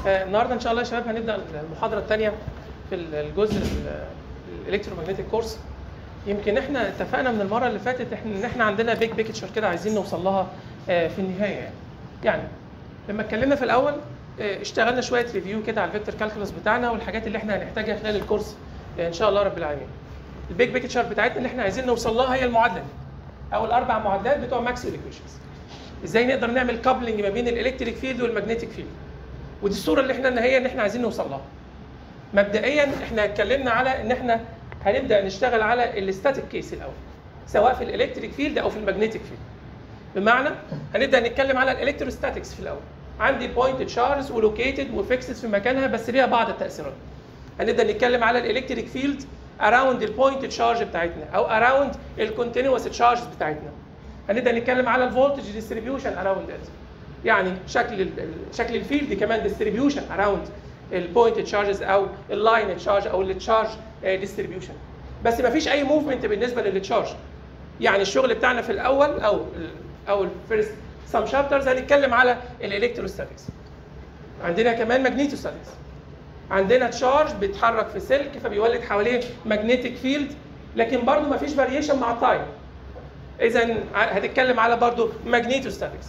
آه، النهارده ان شاء الله يا شباب هنبدا المحاضره الثانيه في الجزء الالكترومagnetic كورس يمكن احنا اتفقنا من المره اللي فاتت احنا ان احنا عندنا بيج بيكتشر كده عايزين نوصل لها آه، في النهايه يعني. يعني لما اتكلمنا في الاول آه، اشتغلنا شويه ريفيو كده على الفيكتور كالكولس بتاعنا والحاجات اللي احنا هنحتاجها خلال الكورس آه، ان شاء الله رب العالمين. البيج بيكتشر بتاعتنا اللي احنا عايزين نوصل لها هي المعادله دي او الاربع معادلات بتوع ماكسويل ايكويشنز. ازاي نقدر نعمل كابلنج ما بين الالكتريك فيلد والمagnetic فيلد. ودي الصوره اللي احنا النهائيه ان احنا عايزين نوصل لها. مبدئيا احنا اتكلمنا على ان احنا هنبدا نشتغل على الاستاتيك كيس الاول سواء في الالكتريك فيلد او في المagnetic فيلد. بمعنى هنبدا نتكلم على الالكتروستاتكس في الاول. عندي بوينت تشارجز ولوكيتد وفيكسد في مكانها بس ليها بعض التاثيرات. هنبدا نتكلم على الالكتريك فيلد اراوند البوينت تشارج بتاعتنا او اراوند الكونتينوس تشارج بتاعتنا. هنبدا نتكلم على الفولتج ديستريبيوشن اراوند ات. يعني شكل ال- ال- شكل الفيلد كمان ديستريبيوشن اراوند البوينت تشارجز او اللاين تشارج او التشارج ديستريبيوشن. بس ما فيش اي موفمنت بالنسبه للتشارج. يعني الشغل بتاعنا في الاول او ال او الفيرست سام شابترز هنتكلم على الالكتروستاتكس. عندنا كمان ماجنيتوستاتكس. عندنا تشارج بيتحرك في سلك فبيولد حواليه ماجنتيك فيلد لكن برضه ما فيش فاريشن مع التايم. اذا هتتكلم على برضه ماجنيتوستاتكس.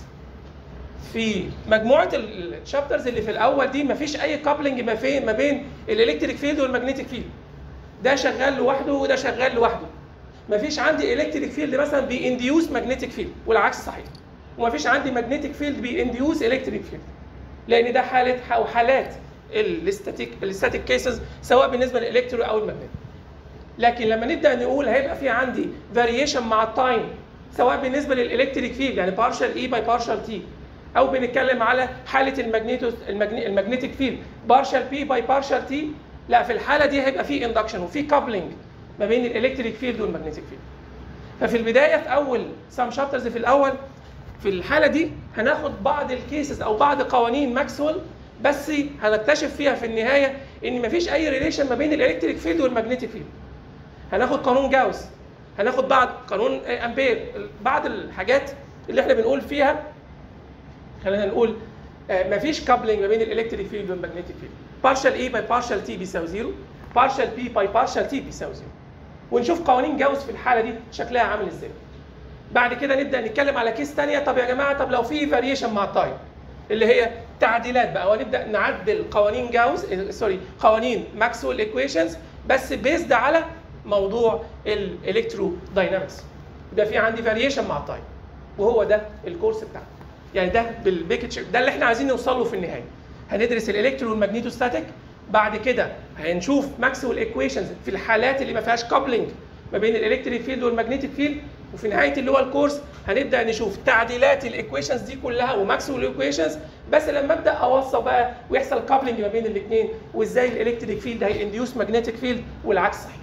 في مجموعه الشابترز اللي في الاول دي ما فيش اي كابلنج ما فين ما بين الالكتريك فيلد والماجنتيك فيلد. ده شغال لوحده وده شغال لوحده. ما فيش عندي الكتريك فيلد مثلا بينديوس ماجنتيك فيلد والعكس صحيح. وما فيش عندي ماجنتيك فيلد بينديوس الكتريك فيلد. لان ده حاله او حالات الاستاتيك الاستاتيك كيسز سواء بالنسبه للالكترو او الماجنتيك. لكن لما نبدا نقول هيبقى في عندي فاريشن مع التايم سواء بالنسبه للالكتريك فيلد يعني بارشال اي باي بارشال تي او بنتكلم على حاله الماجنيتو الماجنتيك فيلد بارشال بي باي بارشال تي لا في الحاله دي هيبقى في اندكشن وفي كابلنج ما بين الالكتريك فيلد والماجنتيك فيلد. ففي البدايه في اول سام شابترز في الاول في الحاله دي هناخد بعض الكيسز او بعض قوانين ماكسويل بس هنكتشف فيها في النهايه ان مفيش اي ريليشن ما بين الالكتريك فيلد والماجنتيك فيلد. هناخد قانون جاوس هناخد بعض قانون امبير بعض الحاجات اللي احنا بنقول فيها خلينا نقول آه، مفيش كابلنج ما بين الالكتريك فيلد والماجنتيك فيلد بارشال اي باي بارشال تي بيساوي زيرو بارشال بي باي بارشال تي بيساوي زيرو ونشوف قوانين جاوس في الحاله دي شكلها عامل ازاي بعد كده نبدا نتكلم على كيس ثانيه طب يا جماعه طب لو في فاريشن مع التايم اللي هي تعديلات بقى ونبدا نعدل قوانين جاوس آه، سوري قوانين ماكسويل ايكويشنز بس بيزد على موضوع الالكترو داينامكس ده في عندي فاريشن مع التايم وهو ده الكورس بتاعنا يعني ده بالبيكتشر ده اللي احنا عايزين نوصل له في النهايه هندرس الالكترو والماجنيتوستاتيك بعد كده هنشوف ماكسويل ايكويشنز في الحالات اللي ما فيهاش كابلنج ما بين الالكتريك فيلد والماجنتيك فيلد وفي نهايه اللي هو الكورس هنبدا نشوف تعديلات الايكويشنز دي كلها وماكسويل ايكويشنز بس لما ابدا اوصل بقى ويحصل كابلنج ما بين الاثنين وازاي الالكتريك فيلد هينديوس ماجنتيك فيلد والعكس صحيح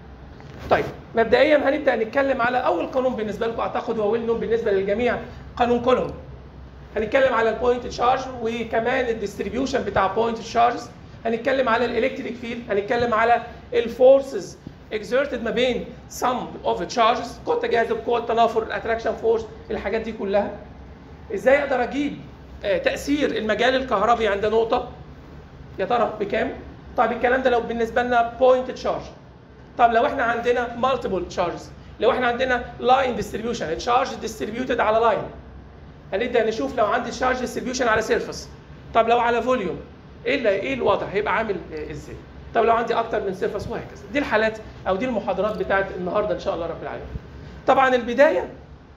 طيب مبدئيا هنبدا نتكلم على اول قانون بالنسبه لكم اعتقد هو ويل نون بالنسبه للجميع قانون كولوم هنتكلم على البوينت تشارج وكمان الديستريبيوشن بتاع بوينت تشارجز هنتكلم على الالكتريك فيلد هنتكلم على الفورسز exerted ما بين some of the charges قوه تجاذب قوه تنافر الاتراكشن فورس الحاجات دي كلها ازاي اقدر اجيب آه، تاثير المجال الكهربي عند نقطه يا ترى بكام طيب الكلام ده لو بالنسبه لنا بوينت تشارج طب لو احنا عندنا مالتيبل تشارجز لو احنا عندنا لاين ديستريبيوشن تشارج ديستريبيوتد على لاين هنبدا نشوف لو عندي تشارج ديستريبيوشن على سيرفس طب لو على فوليوم ايه اللي ايه الوضع هيبقى عامل آه، ازاي طب لو عندي اكتر من سيرفس وهكذا دي الحالات او دي المحاضرات بتاعت النهارده ان شاء الله رب العالمين طبعا البدايه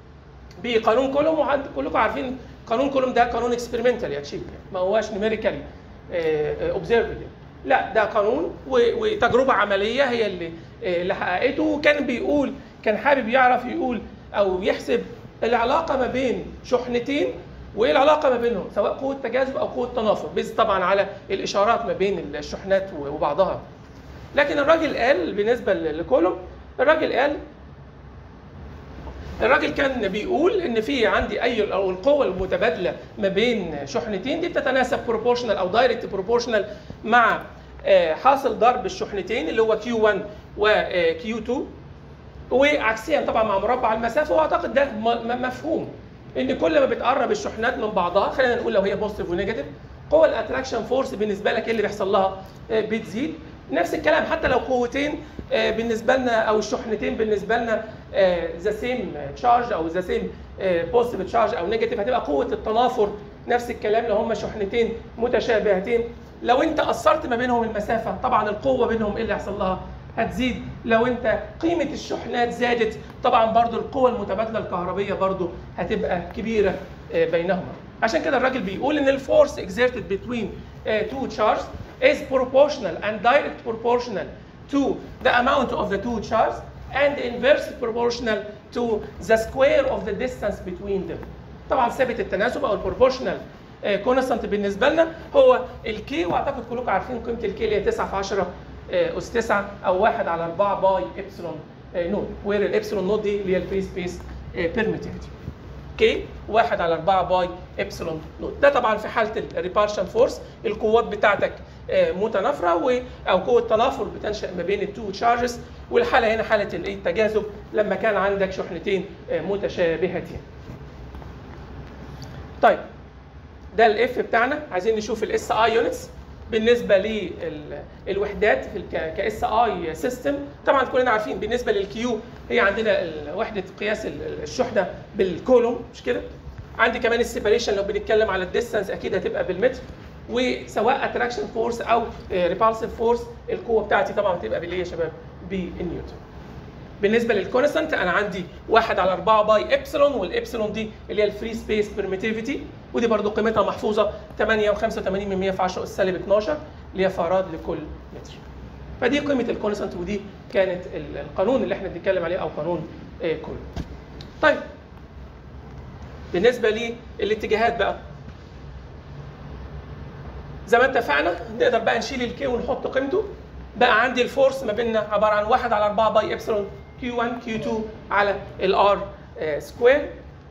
بقانون كولوم وعند كلكم عارفين قانون كولوم ده قانون اكسبيرمنتال يا تشيك ما هواش نيوميريكالي اوبزرفد لا ده قانون و- وتجربه عمليه هي اللي آه، اللي حققته وكان بيقول كان حابب يعرف يقول او يحسب العلاقه ما بين شحنتين وايه العلاقه ما بينهم سواء قوه تجاذب او قوه تنافر بيز طبعا على الاشارات ما بين الشحنات وبعضها لكن الراجل قال بالنسبه لكولوم الراجل قال الراجل كان بيقول ان في عندي اي او القوه المتبادله ما بين شحنتين دي بتتناسب بروبورشنال او دايركت بروبورشنال مع آه، حاصل ضرب الشحنتين اللي هو Q1 و آه، Q2 وعكسيا طبعا مع مربع المسافه واعتقد ده م- م- مفهوم ان كل ما بتقرب الشحنات من بعضها خلينا نقول لو هي بوزيتيف ونيجاتيف قوه الاتراكشن فورس بالنسبه لك ايه اللي بيحصل لها آه، بتزيد نفس الكلام حتى لو قوتين آه، بالنسبه لنا او الشحنتين بالنسبه لنا ذا سيم تشارج او ذا سيم بوزيتيف تشارج او نيجاتيف هتبقى قوه التنافر نفس الكلام لو هما شحنتين متشابهتين لو انت قصرت ما بينهم المسافه طبعا القوه بينهم ايه اللي هيحصل لها هتزيد لو انت قيمه الشحنات زادت طبعا برضو القوه المتبادله الكهربيه برضو هتبقى كبيره آه، بينهما عشان كده الراجل بيقول ان الفورس exerted between uh, two charges is proportional and direct proportional to the amount of the two charges and inversely proportional to the square of the distance between them. طبعا ثابت التناسب او البروبورشنال كونستانت بالنسبه لنا هو الكي واعتقد كلكم عارفين قيمه الكي اللي هي 9 في 10 آه، اس 9 او 1 على 4 باي ابسلون نوت وير الابسلون نوت دي اللي هي الفري سبيس بيرميتيفيتي كي 1 على 4 باي ابسلون نوت ده طبعا في حاله الريبارشن فورس القوات بتاعتك آه، متنافره و او قوه تنافر بتنشا ما بين التو تشارجز والحاله هنا حاله الايه التجاذب لما كان عندك شحنتين آه، متشابهتين طيب ده الاف بتاعنا عايزين نشوف الاس اي يونتس بالنسبه للوحدات في كاس اي سيستم طبعا كلنا عارفين بالنسبه للكيو هي عندنا ال- وحده قياس ال- الشحنه بالكولوم مش كده عندي كمان السيبريشن لو بنتكلم على الديستانس اكيد هتبقى بالمتر وسواء اتراكشن فورس او ريبالسيف فورس القوه بتاعتي طبعا هتبقى بالايه يا شباب بالنيوتن بالنسبه للكونستانت انا عندي 1 على 4 باي ابسلون والابسلون دي اللي هي الفري سبيس بيرميتيفيتي ودي برضو قيمتها محفوظه 8 و85 من 100 في 10 اس سالب 12 اللي هي فراد لكل متر. فدي قيمه الكونستانت ودي كانت ال- القانون اللي احنا بنتكلم عليه او قانون آه، كل. طيب بالنسبه للاتجاهات بقى زي ما اتفقنا نقدر بقى نشيل الكي ونحط قيمته بقى عندي الفورس ما بيننا عباره عن 1 على 4 باي ابسلون كيو 1 كيو 2 على الار سكوير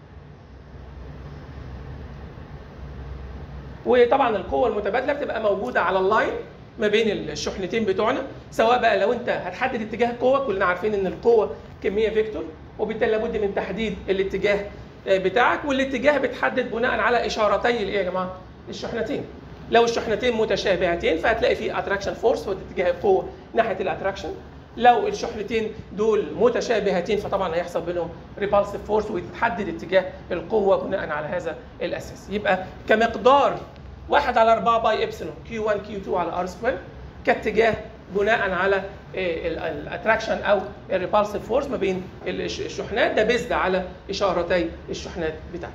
وطبعا القوه المتبادله بتبقى موجوده على اللاين ما بين الشحنتين بتوعنا سواء بقى لو انت هتحدد اتجاه القوه كلنا عارفين ان القوه كميه فيكتور وبالتالي لابد من تحديد الاتجاه آه، بتاعك والاتجاه بتحدد بناء على اشارتي الايه يا جماعه الشحنتين لو الشحنتين متشابهتين فهتلاقي في اتراكشن فورس هو اتجاه القوه ناحيه الاتراكشن لو الشحنتين دول متشابهتين فطبعا هيحصل بينهم ريبالسيف فورس ويتحدد اتجاه القوه بناء على هذا الاساس يبقى كمقدار 1 على 4 باي ابسلون كيو 1 كيو 2 على ار سكوير كاتجاه بناء على الاتراكشن او الريبالسيف فورس ما بين الش- الشحنات ده بيزد على اشارتي الشحنات بتاعتك.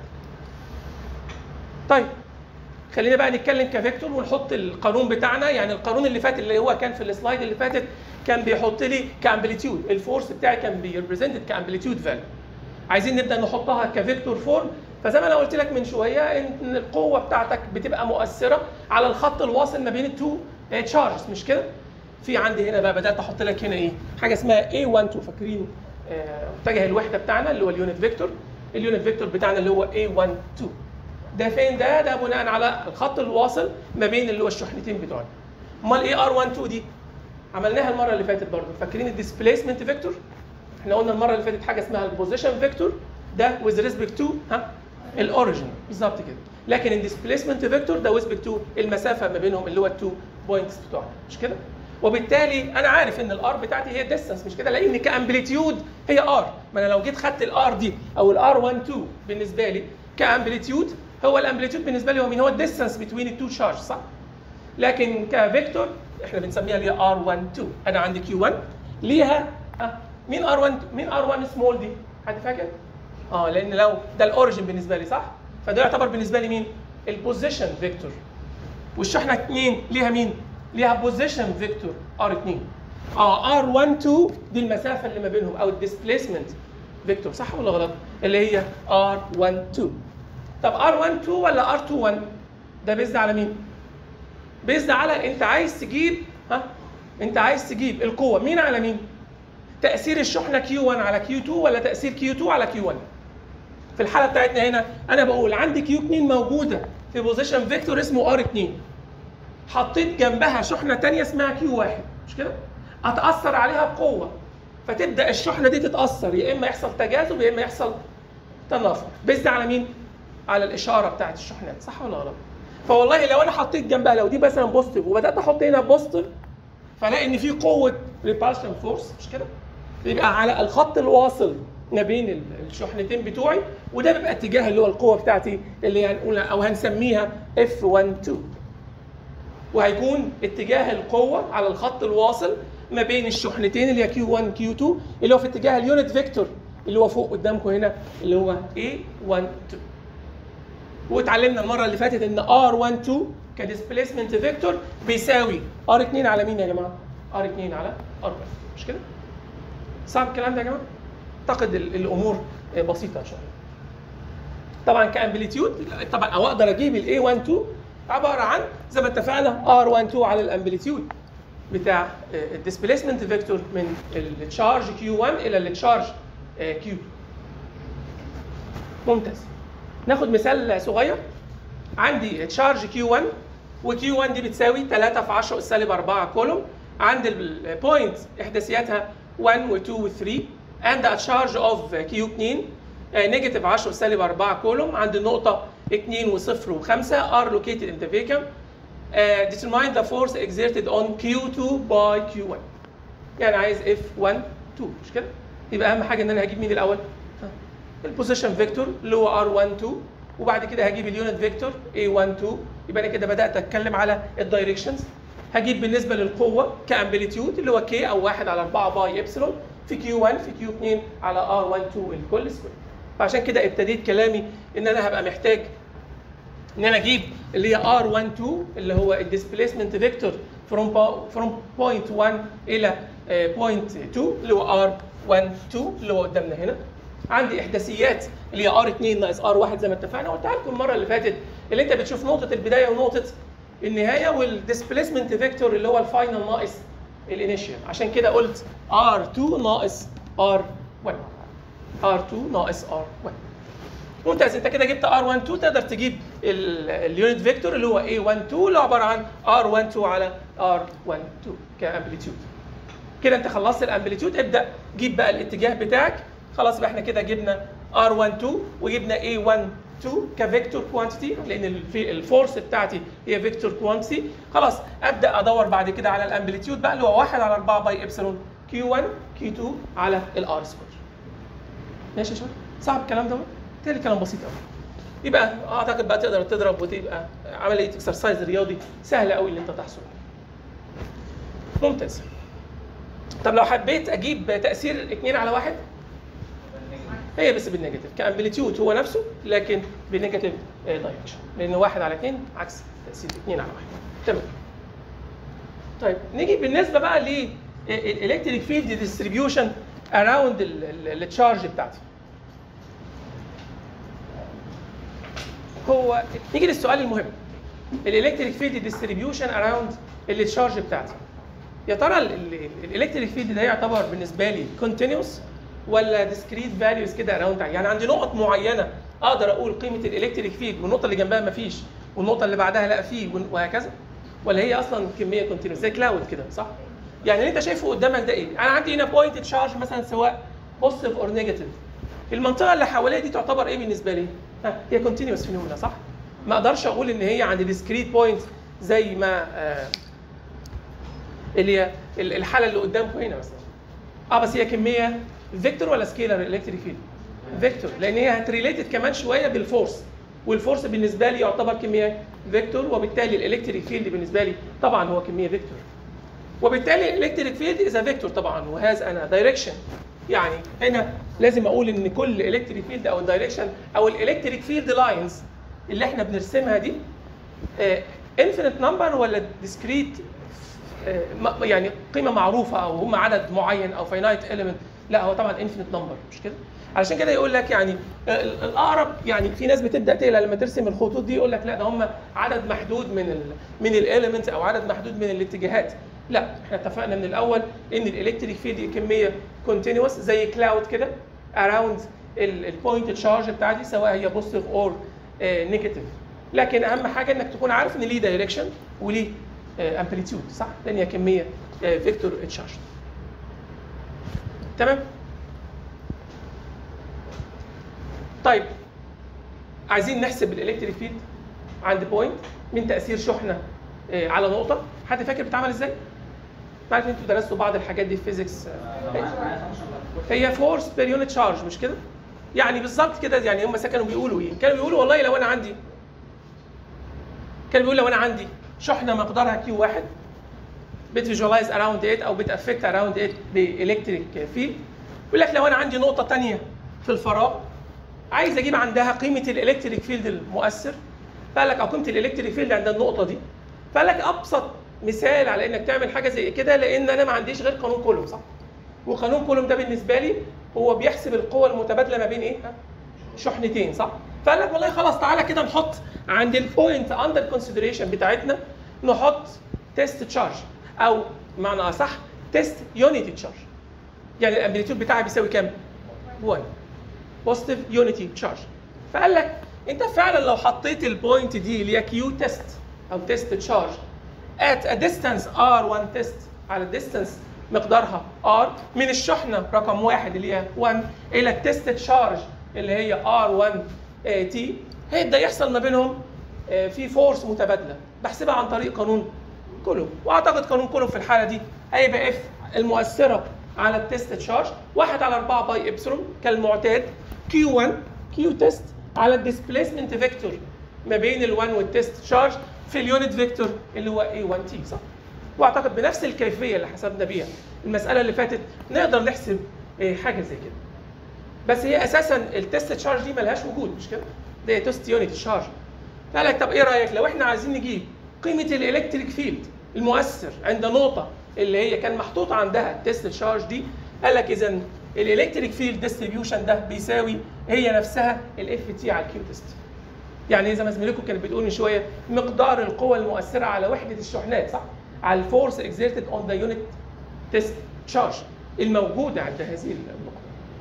طيب خلينا بقى نتكلم كفيكتور ونحط القانون بتاعنا يعني القانون اللي فات اللي هو كان في السلايد اللي فاتت كان بيحط لي كامبليتيود الفورس بتاعي كان بيريبريزنتد كامبليتيود فاليو عايزين نبدا نحطها كفيكتور فورم فزي ما انا قلت لك من شويه ان القوه بتاعتك بتبقى مؤثره على الخط الواصل ما بين التو تشارجز مش كده في عندي هنا بقى بدات احط لك هنا ايه حاجه اسمها A12 فاكرين آه، متجه الوحده بتاعنا اللي هو اليونت فيكتور اليونت فيكتور بتاعنا اللي هو A12 ده فين ده؟ ده بناء على الخط الواصل ما بين اللي هو الشحنتين بتوعنا. امال ايه ار12 دي؟ عملناها المره اللي فاتت برضه، فاكرين الديسبيسمنت فيكتور؟ احنا قلنا المره اللي فاتت حاجه اسمها البوزيشن فيكتور ده ويز ريسبكت تو ها الاوريجن بالظبط كده. لكن الديسبيسمنت فيكتور ده ويز تو المسافه ما بينهم اللي هو التو بوينتس بتوعنا مش كده؟ وبالتالي انا عارف ان الار بتاعتي هي ديستانس مش كده لان كامبليتيود هي ار ما انا لو جيت خدت الار دي او الار 1 2 بالنسبه لي كامبليتيود هو الامبليتيود بالنسبه لي هو مين هو الديستانس بين التو شارج صح لكن كفيكتور احنا بنسميها اللي هي ار 1 2 انا عندي كيو 1 ليها اه مين ار 1 مين ار 1 سمول دي حد فاكر اه لان لو ده الاوريجن بالنسبه لي صح فده يعتبر بالنسبه لي مين البوزيشن فيكتور والشحنه 2 ليها مين ليها بوزيشن فيكتور ار 2 اه ار 1 2 دي المسافه اللي ما بينهم او الديسبيسمنت فيكتور صح ولا غلط اللي هي ار 1 2 طب ار 1 2 ولا ار 2 1 ده بيزد على مين بيزد على انت عايز تجيب ها انت عايز تجيب القوه مين على مين تاثير الشحنه كيو 1 على كيو 2 ولا تاثير كيو 2 على كيو 1 في الحاله بتاعتنا هنا انا بقول عندي كيو 2 موجوده في بوزيشن فيكتور اسمه ار 2 حطيت جنبها شحنه ثانيه اسمها كيو 1 مش كده اتاثر عليها بقوه فتبدا الشحنه دي تتاثر يا اما يحصل تجاذب يا اما يحصل تنافر بيزد على مين على الاشاره بتاعت الشحنات صح ولا غلط فوالله لو انا حطيت جنبها لو دي مثلا بوزيتيف وبدات احط هنا بوزيتيف فلاقي ان في قوه ريبالشن فورس مش كده؟ يبقى على الخط الواصل ما بين ال- الشحنتين بتوعي وده بيبقى اتجاه اللي هو القوه بتاعتي اللي هنقولها او هنسميها F12 وهيكون اتجاه القوه على الخط الواصل ما بين الشحنتين اللي هي Q1 Q2 اللي هو في اتجاه اليونت فيكتور اللي هو فوق قدامكم هنا اللي هو A12 واتعلمنا المره اللي فاتت ان R12 كديسبيسمنت فيكتور بيساوي R2 على مين يا جماعه؟ R2 على R1 مش كده؟ صعب الكلام ده يا جماعه؟ اعتقد ال- الامور بسيطه ان شاء الله. طبعا كامبليتيود طبعا او اقدر اجيب الاي 12 عباره عن زي ما اتفقنا R12 على الامبليتيود بتاع الديسبيسمنت فيكتور من التشارج Q1 الى التشارج Q2 ممتاز ناخد مثال صغير عندي تشارج Q1 وQ1 دي بتساوي 3 في 10 اس سالب 4 كولوم عند البوينت احداثياتها 1 و2 و3 and a charge of Q2 نيجاتيف 10 سالب 4 كولوم عند النقطة 2 و0 و5 are located in the vacuum uh, determine the force exerted on Q2 by Q1 يعني عايز F1 2 مش كده؟ يبقى أهم حاجة إن أنا هجيب مين الأول؟ ها. البوزيشن فيكتور اللي هو R12 وبعد كده هجيب اليونت فيكتور A12 يبقى أنا كده بدأت أتكلم على الدايركشنز هجيب بالنسبة للقوة كامبليتيود اللي هو K أو 1 على 4 باي إبسلون في Q1 في Q2 على R12 الكل سكوير فعشان كده ابتديت كلامي إن أنا هبقى محتاج ان انا اجيب اللي هي R12 اللي هو الديسبيسمنت فيكتور from po- from point 1 الى آه، point 2 اللي هو R12 اللي هو قدامنا هنا عندي احداثيات اللي هي R2 ناقص R1 زي ما اتفقنا قلتها لكم المره اللي فاتت اللي انت بتشوف نقطه البدايه ونقطه النهايه والديسبيسمنت فيكتور اللي هو الفاينل ناقص الانيشال عشان كده قلت R2 ناقص R1 R2 ناقص R1 ممتاز انت كده جبت R12 تقدر تجيب ال- اليونت فيكتور اللي هو A12 اللي هو عباره عن R12 على R12 كامبليتيود كده انت خلصت الامبليتيود ابدا جيب بقى الاتجاه بتاعك خلاص يبقى احنا كده جبنا R12 وجبنا A12 كفيكتور كوانتيتي لان الفي- الفورس بتاعتي هي فيكتور كوانتيتي خلاص ابدا ادور بعد كده على الامبليتيود بقى اللي هو 1 على 4 باي ابسلون Q1 Q2 على الار سكوير ماشي يا شباب صعب الكلام ده بالتالي كلام بسيط قوي يبقى اعتقد بقى تقدر تضرب وتبقى عمليه اكسرسايز رياضي سهله قوي اللي انت تحصل عليه. ممتاز طب لو حبيت اجيب تاثير 2 على 1 هي بس بالنيجاتيف كامبليتيود هو نفسه لكن بنيجاتيف دايركشن لان 1 على 2 عكس تاثير 2 على 1 تمام طيب نيجي بالنسبه بقى للالكتريك فيلد ديستريبيوشن اراوند التشارج بتاعتي هو نيجي للسؤال المهم الالكتريك فيلد ديستريبيوشن اراوند التشارج بتاعتي يا ترى الالكتريك فيلد ده يعتبر بالنسبه لي كونتينوس ولا ديسكريت فاليوز كده اراوند يعني عندي نقط معينه اقدر اقول قيمه الالكتريك فيلد والنقطه اللي جنبها ما فيش والنقطه اللي بعدها لا فيه وهكذا ولا هي اصلا كميه كونتينوس زي كلاود كده صح؟ يعني اللي انت شايفه قدامك ده ايه؟ انا عندي هنا بوينت تشارج مثلا سواء بوزيتيف اور نيجاتيف المنطقه اللي حواليا دي تعتبر ايه بالنسبه لي؟ ها هي كونتينوس فينومينا صح؟ ما اقدرش اقول ان هي عند ديسكريت بوينت زي ما آه اللي هي ال- الحاله اللي قدامكم هنا مثلا اه بس هي كميه فيكتور ولا سكيلر الكتريك فيلد؟ فيكتور لان هي هتريليتد كمان شويه بالفورس والفورس بالنسبه لي يعتبر كميه فيكتور وبالتالي الالكتريك فيلد بالنسبه لي طبعا هو كميه فيكتور وبالتالي الالكتريك فيلد از فيكتور طبعا وهاز انا دايركشن يعني هنا لازم اقول ان كل الكتريك فيلد او الدايركشن او الالكتريك فيلد لاينز اللي احنا بنرسمها دي انفينيت نمبر ولا ديسكريت يعني قيمه معروفه او هم عدد معين او فاينايت اليمنت لا هو طبعا انفينيت نمبر مش كده علشان كده يقول لك يعني ال- الاقرب يعني في ناس بتبدا تقلق لما ترسم الخطوط دي يقول لك لا ده هم عدد محدود من ال من الاليمنت او عدد محدود من الاتجاهات لا احنا اتفقنا من الاول ان الالكتريك فيلد كميه كونتينوس زي كلاود كده اراوند البوينت تشارج بتاعتي سواء هي بوزيتيف اور نيجاتيف لكن اهم حاجه انك تكون عارف ان ليه دايركشن وليه امبليتيود صح لان هي كميه فيكتور تشارج تمام طيب عايزين نحسب الالكتريك فيلد عند بوينت من تاثير شحنه آه، على نقطه حد فاكر بتعمل ازاي؟ عارف ان انتوا درستوا بعض الحاجات دي في فيزيكس هي فورس بير يونت شارج مش كده؟ يعني بالظبط كده يعني هم كانوا بيقولوا ايه؟ كانوا بيقولوا والله لو انا عندي كان بيقول لو انا عندي شحنه مقدارها كيو واحد بتفيجوالايز اراوند ات او بتافكت اراوند ات بالكتريك فيلد بيقول لك لو انا عندي نقطه ثانيه في الفراغ عايز اجيب عندها قيمه الالكتريك فيلد المؤثر فقال لك او قيمه الالكتريك فيلد عند النقطه دي فقال لك ابسط مثال على انك تعمل حاجه زي كده لان انا ما عنديش غير قانون كولوم صح وقانون كولوم ده بالنسبه لي هو بيحسب القوه المتبادله ما بين ايه ها؟ شحنتين صح فقال لك والله خلاص تعالى كده نحط عند البوينت اندر كونسيدريشن بتاعتنا نحط تيست تشارج او معنى اصح تيست يونيتي تشارج يعني الامبليتيود بتاعها بيساوي كام 1 بوزيتيف يونيتي تشارج فقال لك انت فعلا لو حطيت البوينت دي اللي هي كيو تيست او تيست تشارج at a distance r1 test على الديستانس مقدارها r من الشحنه رقم واحد اللي هي 1 الى التيست تشارج اللي هي r1 t هيبدا يحصل ما بينهم آه، في فورس متبادله بحسبها عن طريق قانون كولوم واعتقد قانون كولوم في الحاله دي هيبقى اف المؤثره على التيست تشارج 1 على 4 باي ابسلون كالمعتاد كيو 1 كيو تيست على الديسبيسمنت فيكتور ما بين ال1 والتيست تشارج في اليونت فيكتور اللي هو A1 t صح؟ واعتقد بنفس الكيفيه اللي حسبنا بيها المساله اللي فاتت نقدر نحسب آه، حاجه زي كده بس هي اساسا التيست تشارج دي ملهاش وجود مش كده؟ ده تيست يونت تشارج قال لك طب ايه رايك لو احنا عايزين نجيب قيمه الالكتريك فيلد المؤثر عند نقطه اللي هي كان محطوط عندها التيست تشارج دي قال لك اذا الالكتريك فيلد ديستريبيوشن ده بيساوي هي نفسها الاف تي على الكيو تيست يعني زي ما زميلكم كانت بتقول من شويه مقدار القوى المؤثره على وحده الشحنات صح على الفورس اكزيرتد اون ذا يونت تيست تشارج الموجوده عند هذه النقطه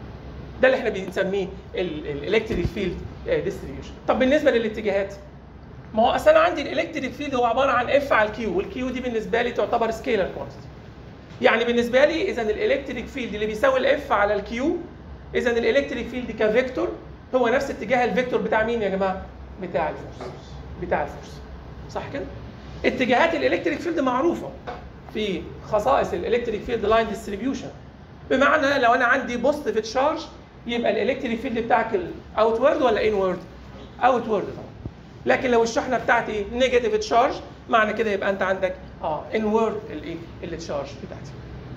ده اللي احنا بنسميه الالكتريك فيلد ديستريبيوشن طب بالنسبه للاتجاهات ما هو اصل انا عندي الالكتريك فيلد هو عباره عن اف على الكيو والكيو دي بالنسبه لي تعتبر سكيلر كوانتيتي يعني بالنسبه لي اذا الالكتريك فيلد اللي بيساوي الاف على الكيو اذا الالكتريك فيلد كفيكتور هو نفس اتجاه الفيكتور بتاع مين يا جماعه بتاع الفورس بتاع الفورس صح كده اتجاهات الالكتريك فيلد معروفه في خصائص الالكتريك فيلد لاين ديستريبيوشن بمعنى لو انا عندي بوزيتيف تشارج يبقى الالكتريك فيلد بتاعك الاوت وورد ولا ان وورد اوت وورد طبعا لكن لو الشحنه بتاعتي نيجاتيف تشارج معنى كده يبقى انت عندك اه ان وورد الايه التشارج بتاعتي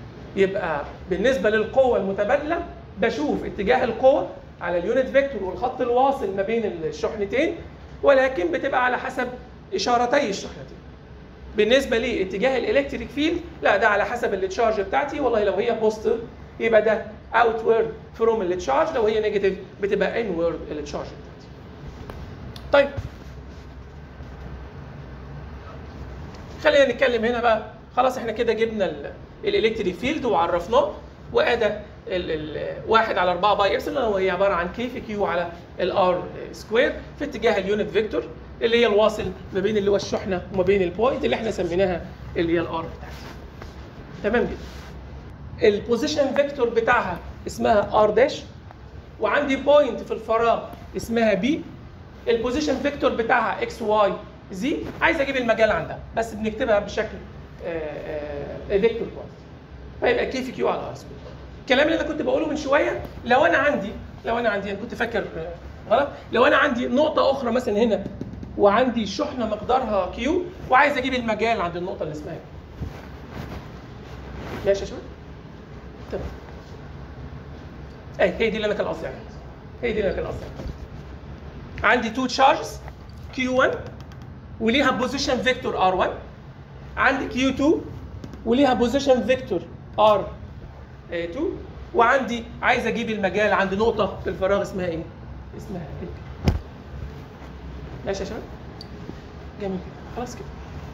يبقى بالنسبه للقوه المتبادله بشوف اتجاه القوه على اليونت فيكتور والخط الواصل ما بين الشحنتين ولكن بتبقى على حسب اشارتي الشحنتين بالنسبه لي اتجاه الالكتريك فيلد لا ده على حسب التشارج بتاعتي والله لو هي بوزيتيف يبقى ده اوت وورد فروم التشارج لو هي نيجاتيف بتبقى ان وورد التشارج بتاعتي طيب خلينا نتكلم هنا بقى خلاص احنا كده جبنا الالكتريك فيلد وعرفناه وادى الواحد على 4 باي ابسلون وهي عباره عن كي في كيو على الار سكوير في اتجاه اليونت فيكتور اللي هي الواصل ما بين اللي هو الشحنه وما بين البوينت اللي احنا سميناها اللي هي الار بتاعتي. تمام جدا. البوزيشن فيكتور بتاعها اسمها ار داش وعندي بوينت في الفراغ اسمها بي البوزيشن فيكتور بتاعها اكس واي زي عايز اجيب المجال عندها بس بنكتبها بشكل فيكتور كوانتيتي فيبقى كي في كيو على ار سكوير الكلام اللي انا كنت بقوله من شويه لو انا عندي لو انا عندي انا كنت فاكر آه، غلط لو انا عندي نقطه اخرى مثلا هنا وعندي شحنه مقدارها كيو وعايز اجيب المجال عند النقطه اللي اسمها ماشي يا شباب تمام اي هي دي اللي انا كان قصدي عليها هي دي اللي انا كان قصدي عليها عندي تو تشارجز كيو 1 وليها بوزيشن فيكتور ار 1 عندي كيو 2 وليها بوزيشن فيكتور ار 2 وعندي عايز اجيب المجال عند نقطه في الفراغ اسمها ايه؟ اسمها ايه؟ ماشي يا شباب؟ جميل كده خلاص كده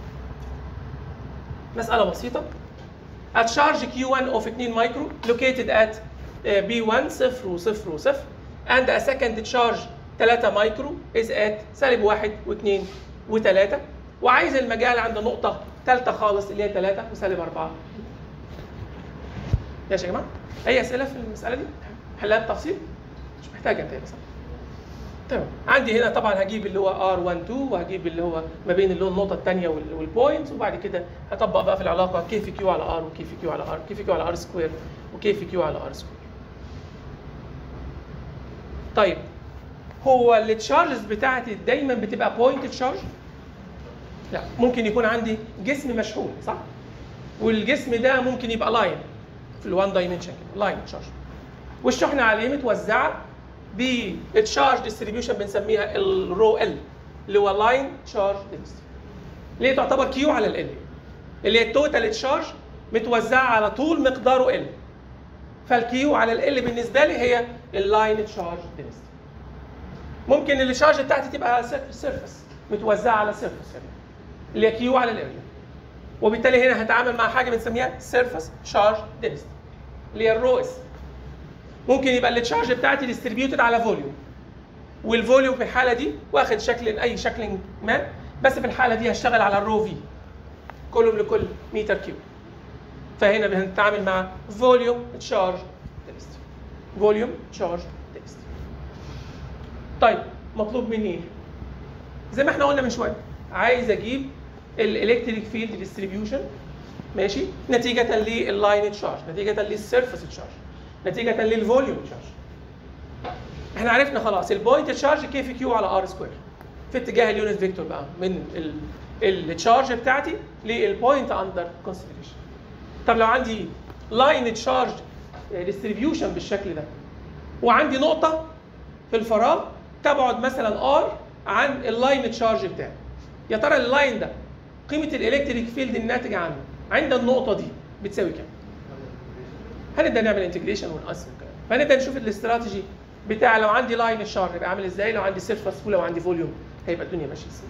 مسألة بسيطة at charge Q1 of 2 مايكرو located at uh, B1 صفر وصفر وصفر and a second charge 3 مايكرو is at سالب 1 و2 و3 وعايز المجال عند نقطة ثالثة خالص اللي هي 3 وسالب 4 ماشي يا جماعة؟ أي أسئلة في المسألة دي؟ حلها بتفصيل؟ مش محتاجة أنت صح؟ تمام عندي هنا طبعا هجيب اللي هو ار 1 2 وهجيب اللي هو ما بين اللي هو النقطه الثانيه والبوينت وبعد كده هطبق بقى في العلاقه كي في كيو على ار وكي في كيو على ار كي في كيو على ار سكوير وكي في كيو على ار سكوير طيب هو التشارجز بتاعتي دايما بتبقى بوينت تشارج لا ممكن يكون عندي جسم مشحون صح والجسم ده ممكن يبقى لاين في الوان دايمنشن لاين تشارج والشحنه عليه متوزعه بالتشارج ديستريبيوشن بنسميها الرو ال اللي هو لاين تشارج دينستي اللي هي تعتبر كيو على ال اللي هي التوتال تشارج متوزعه على طول مقداره ال فالكيو على ال بالنسبه لي هي اللاين تشارج دينستي ممكن الشارج بتاعتي تبقى سيرفس متوزعه على سيرفس يعني اللي هي كيو على الاريا وبالتالي هنا هتعامل مع حاجه بنسميها سيرفس شارج دينستي اللي هي الرو اس ممكن يبقى التشارج بتاعتي ديستريبيوتد على فوليوم والفوليوم في الحاله دي واخد شكل اي شكل ما بس في الحاله دي هشتغل على الرو في كولوم لكل متر كيوب فهنا بنتعامل مع فوليوم تشارج دينستي فوليوم تشارج دينستي طيب مطلوب مني ايه؟ زي ما احنا قلنا من شويه عايز اجيب الالكتريك فيلد ديستريبيوشن ماشي نتيجه لللاين تشارج نتيجه للسيرفس تشارج نتيجه للفوليوم تشارج احنا عرفنا خلاص البوينت تشارج كي في كيو على ار سكوير في اتجاه اليونت فيكتور بقى من التشارج بتاعتي للبوينت اندر كونسيدريشن طب لو عندي لاين تشارج ديستريبيوشن بالشكل ده وعندي نقطه في الفراغ تبعد مثلا ار عن اللاين تشارج بتاعي يا ترى اللاين ده قيمه الالكتريك فيلد الناتجه عنه عند النقطه دي بتساوي كام هنبدا نعمل انتجريشن ونقسم الكلام فنبدا نشوف الاستراتيجي بتاع لو عندي لاين الشارج يبقى عامل ازاي لو عندي سيرفس ولو عندي فوليوم هيبقى الدنيا ماشيه ازاي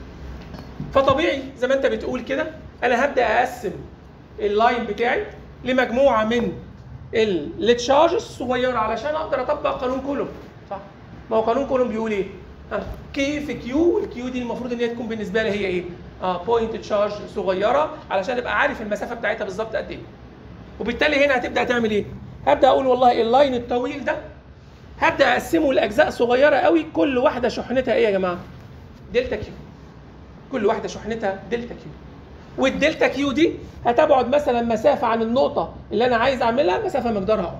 فطبيعي زي ما انت بتقول كده انا هبدا اقسم اللاين بتاعي لمجموعه من التشارج الصغيره علشان اقدر اطبق قانون كولوم صح ما هو قانون كولوم بيقول ايه اه كي في كيو والكيو دي المفروض ان هي تكون بالنسبه لي هي ايه اه بوينت تشارج صغيره علشان ابقى عارف المسافه بتاعتها بالظبط قد ايه وبالتالي هنا هتبدا تعمل ايه هبدا اقول والله اللاين الطويل ده هبدا اقسمه لاجزاء صغيره قوي كل واحده شحنتها ايه يا جماعه دلتا كيو كل واحده شحنتها دلتا كيو والدلتا كيو دي هتبعد مثلا مسافه عن النقطه اللي انا عايز اعملها مسافه مقدارها ار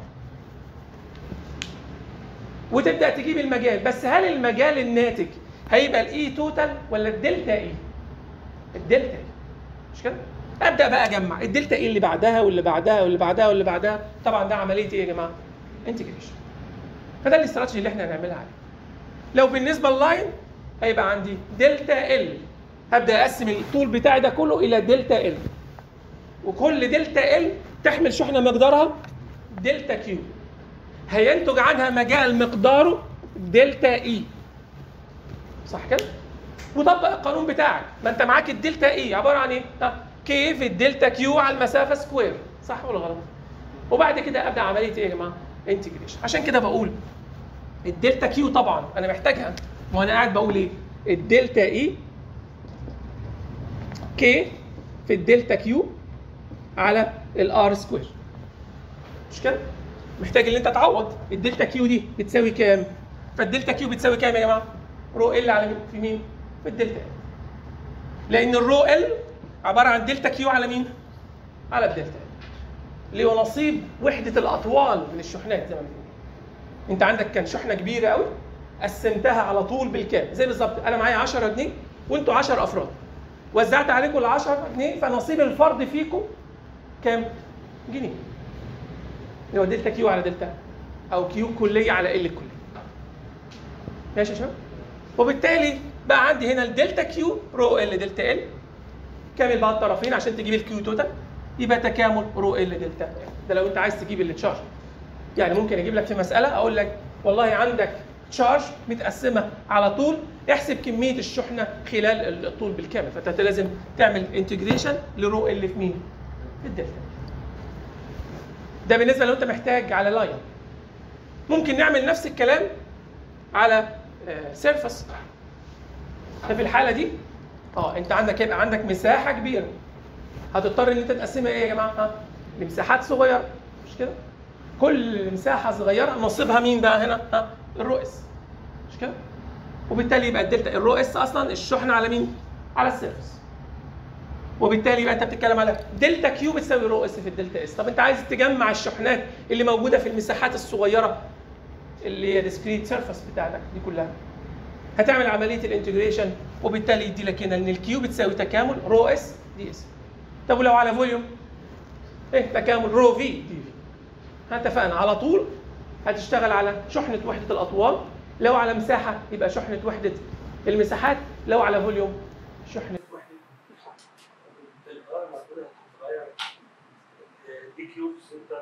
وتبدا تجيب المجال بس هل المجال الناتج هيبقى الاي توتال ولا الدلتا اي الدلتا اي مش كده ابدا بقى اجمع الدلتا اي اللي بعدها واللي بعدها واللي بعدها واللي بعدها طبعا ده عمليه ايه يا جماعه انتجريشن فده الاستراتيجي اللي احنا هنعملها عليه لو بالنسبه لللاين هيبقى عندي دلتا ال هبدا اقسم الطول بتاعي ده كله الى دلتا ال وكل دلتا ال تحمل شحنه مقدارها دلتا كيو هينتج عنها مجال مقداره دلتا اي صح كده وطبق القانون بتاعك ما انت معاك الدلتا اي عباره عن ايه كي في الدلتا كيو على المسافه سكوير صح ولا غلط وبعد كده ابدا عمليه ايه يا جماعه انتجريشن عشان كده بقول الدلتا كيو طبعا انا محتاجها وانا قاعد بقول ايه الدلتا اي كي في الدلتا كيو على الار سكوير مش كده محتاج ان انت تعوض الدلتا كيو دي بتساوي كام فالدلتا كيو بتساوي كام يا جماعه رو ال على مين في مين في الدلتا ال لان الرو ال عباره عن دلتا كيو على مين على الدلتا ال اللي هو نصيب وحده الاطوال من الشحنات زي ما بنقول انت عندك كان شحنه كبيره قوي قسمتها على طول بالكام زي بالظبط انا معايا 10 جنيه وانتوا 10 افراد وزعت عليكم ال 10 جنيه فنصيب الفرد فيكم كام؟ جنيه اللي هو دلتا كيو على دلتا او كيو كليه على ال الكليه ماشي يا شباب وبالتالي بقى عندي هنا الدلتا كيو رو ال دلتا ال كامل بقى الطرفين عشان تجيب الكيو توتال يبقى تكامل رو ال دلتا ده لو انت عايز تجيب التشارج يعني ممكن اجيب لك في مساله اقول لك والله عندك تشارج متقسمه على طول احسب كميه الشحنه خلال الطول بالكامل فانت لازم تعمل انتجريشن لرو ال في مين؟ في الدلتا ده بالنسبه لو انت محتاج على لاين ممكن نعمل نفس الكلام على سيرفس ففي الحاله دي اه انت عندك يبقى عندك مساحه كبيره هتضطر ان انت تقسمها ايه يا جماعه؟ ها؟ لمساحات صغيره مش كده؟ كل مساحه صغيره نصيبها مين بقى هنا؟ ها؟ الرؤس مش كده؟ وبالتالي يبقى الدلتا الرو اس اصلا الشحنه على مين؟ على السيرفس وبالتالي يبقى انت بتتكلم على دلتا كيو بتساوي رو اس في الدلتا اس طب انت عايز تجمع الشحنات اللي موجوده في المساحات الصغيره اللي هي ديسكريت سيرفس بتاعتك دي كلها هتعمل عمليه الانتجريشن وبالتالي يدي لك هنا ان الكيو بتساوي تكامل رو اس دي اس طب ولو على فوليوم ايه تكامل رو في دي في اتفقنا على طول هتشتغل على شحنه وحده الاطوال لو على مساحه يبقى شحنه وحده المساحات لو على فوليوم شحنه وحده القرار المفروض هتتغير دي كيو في ستة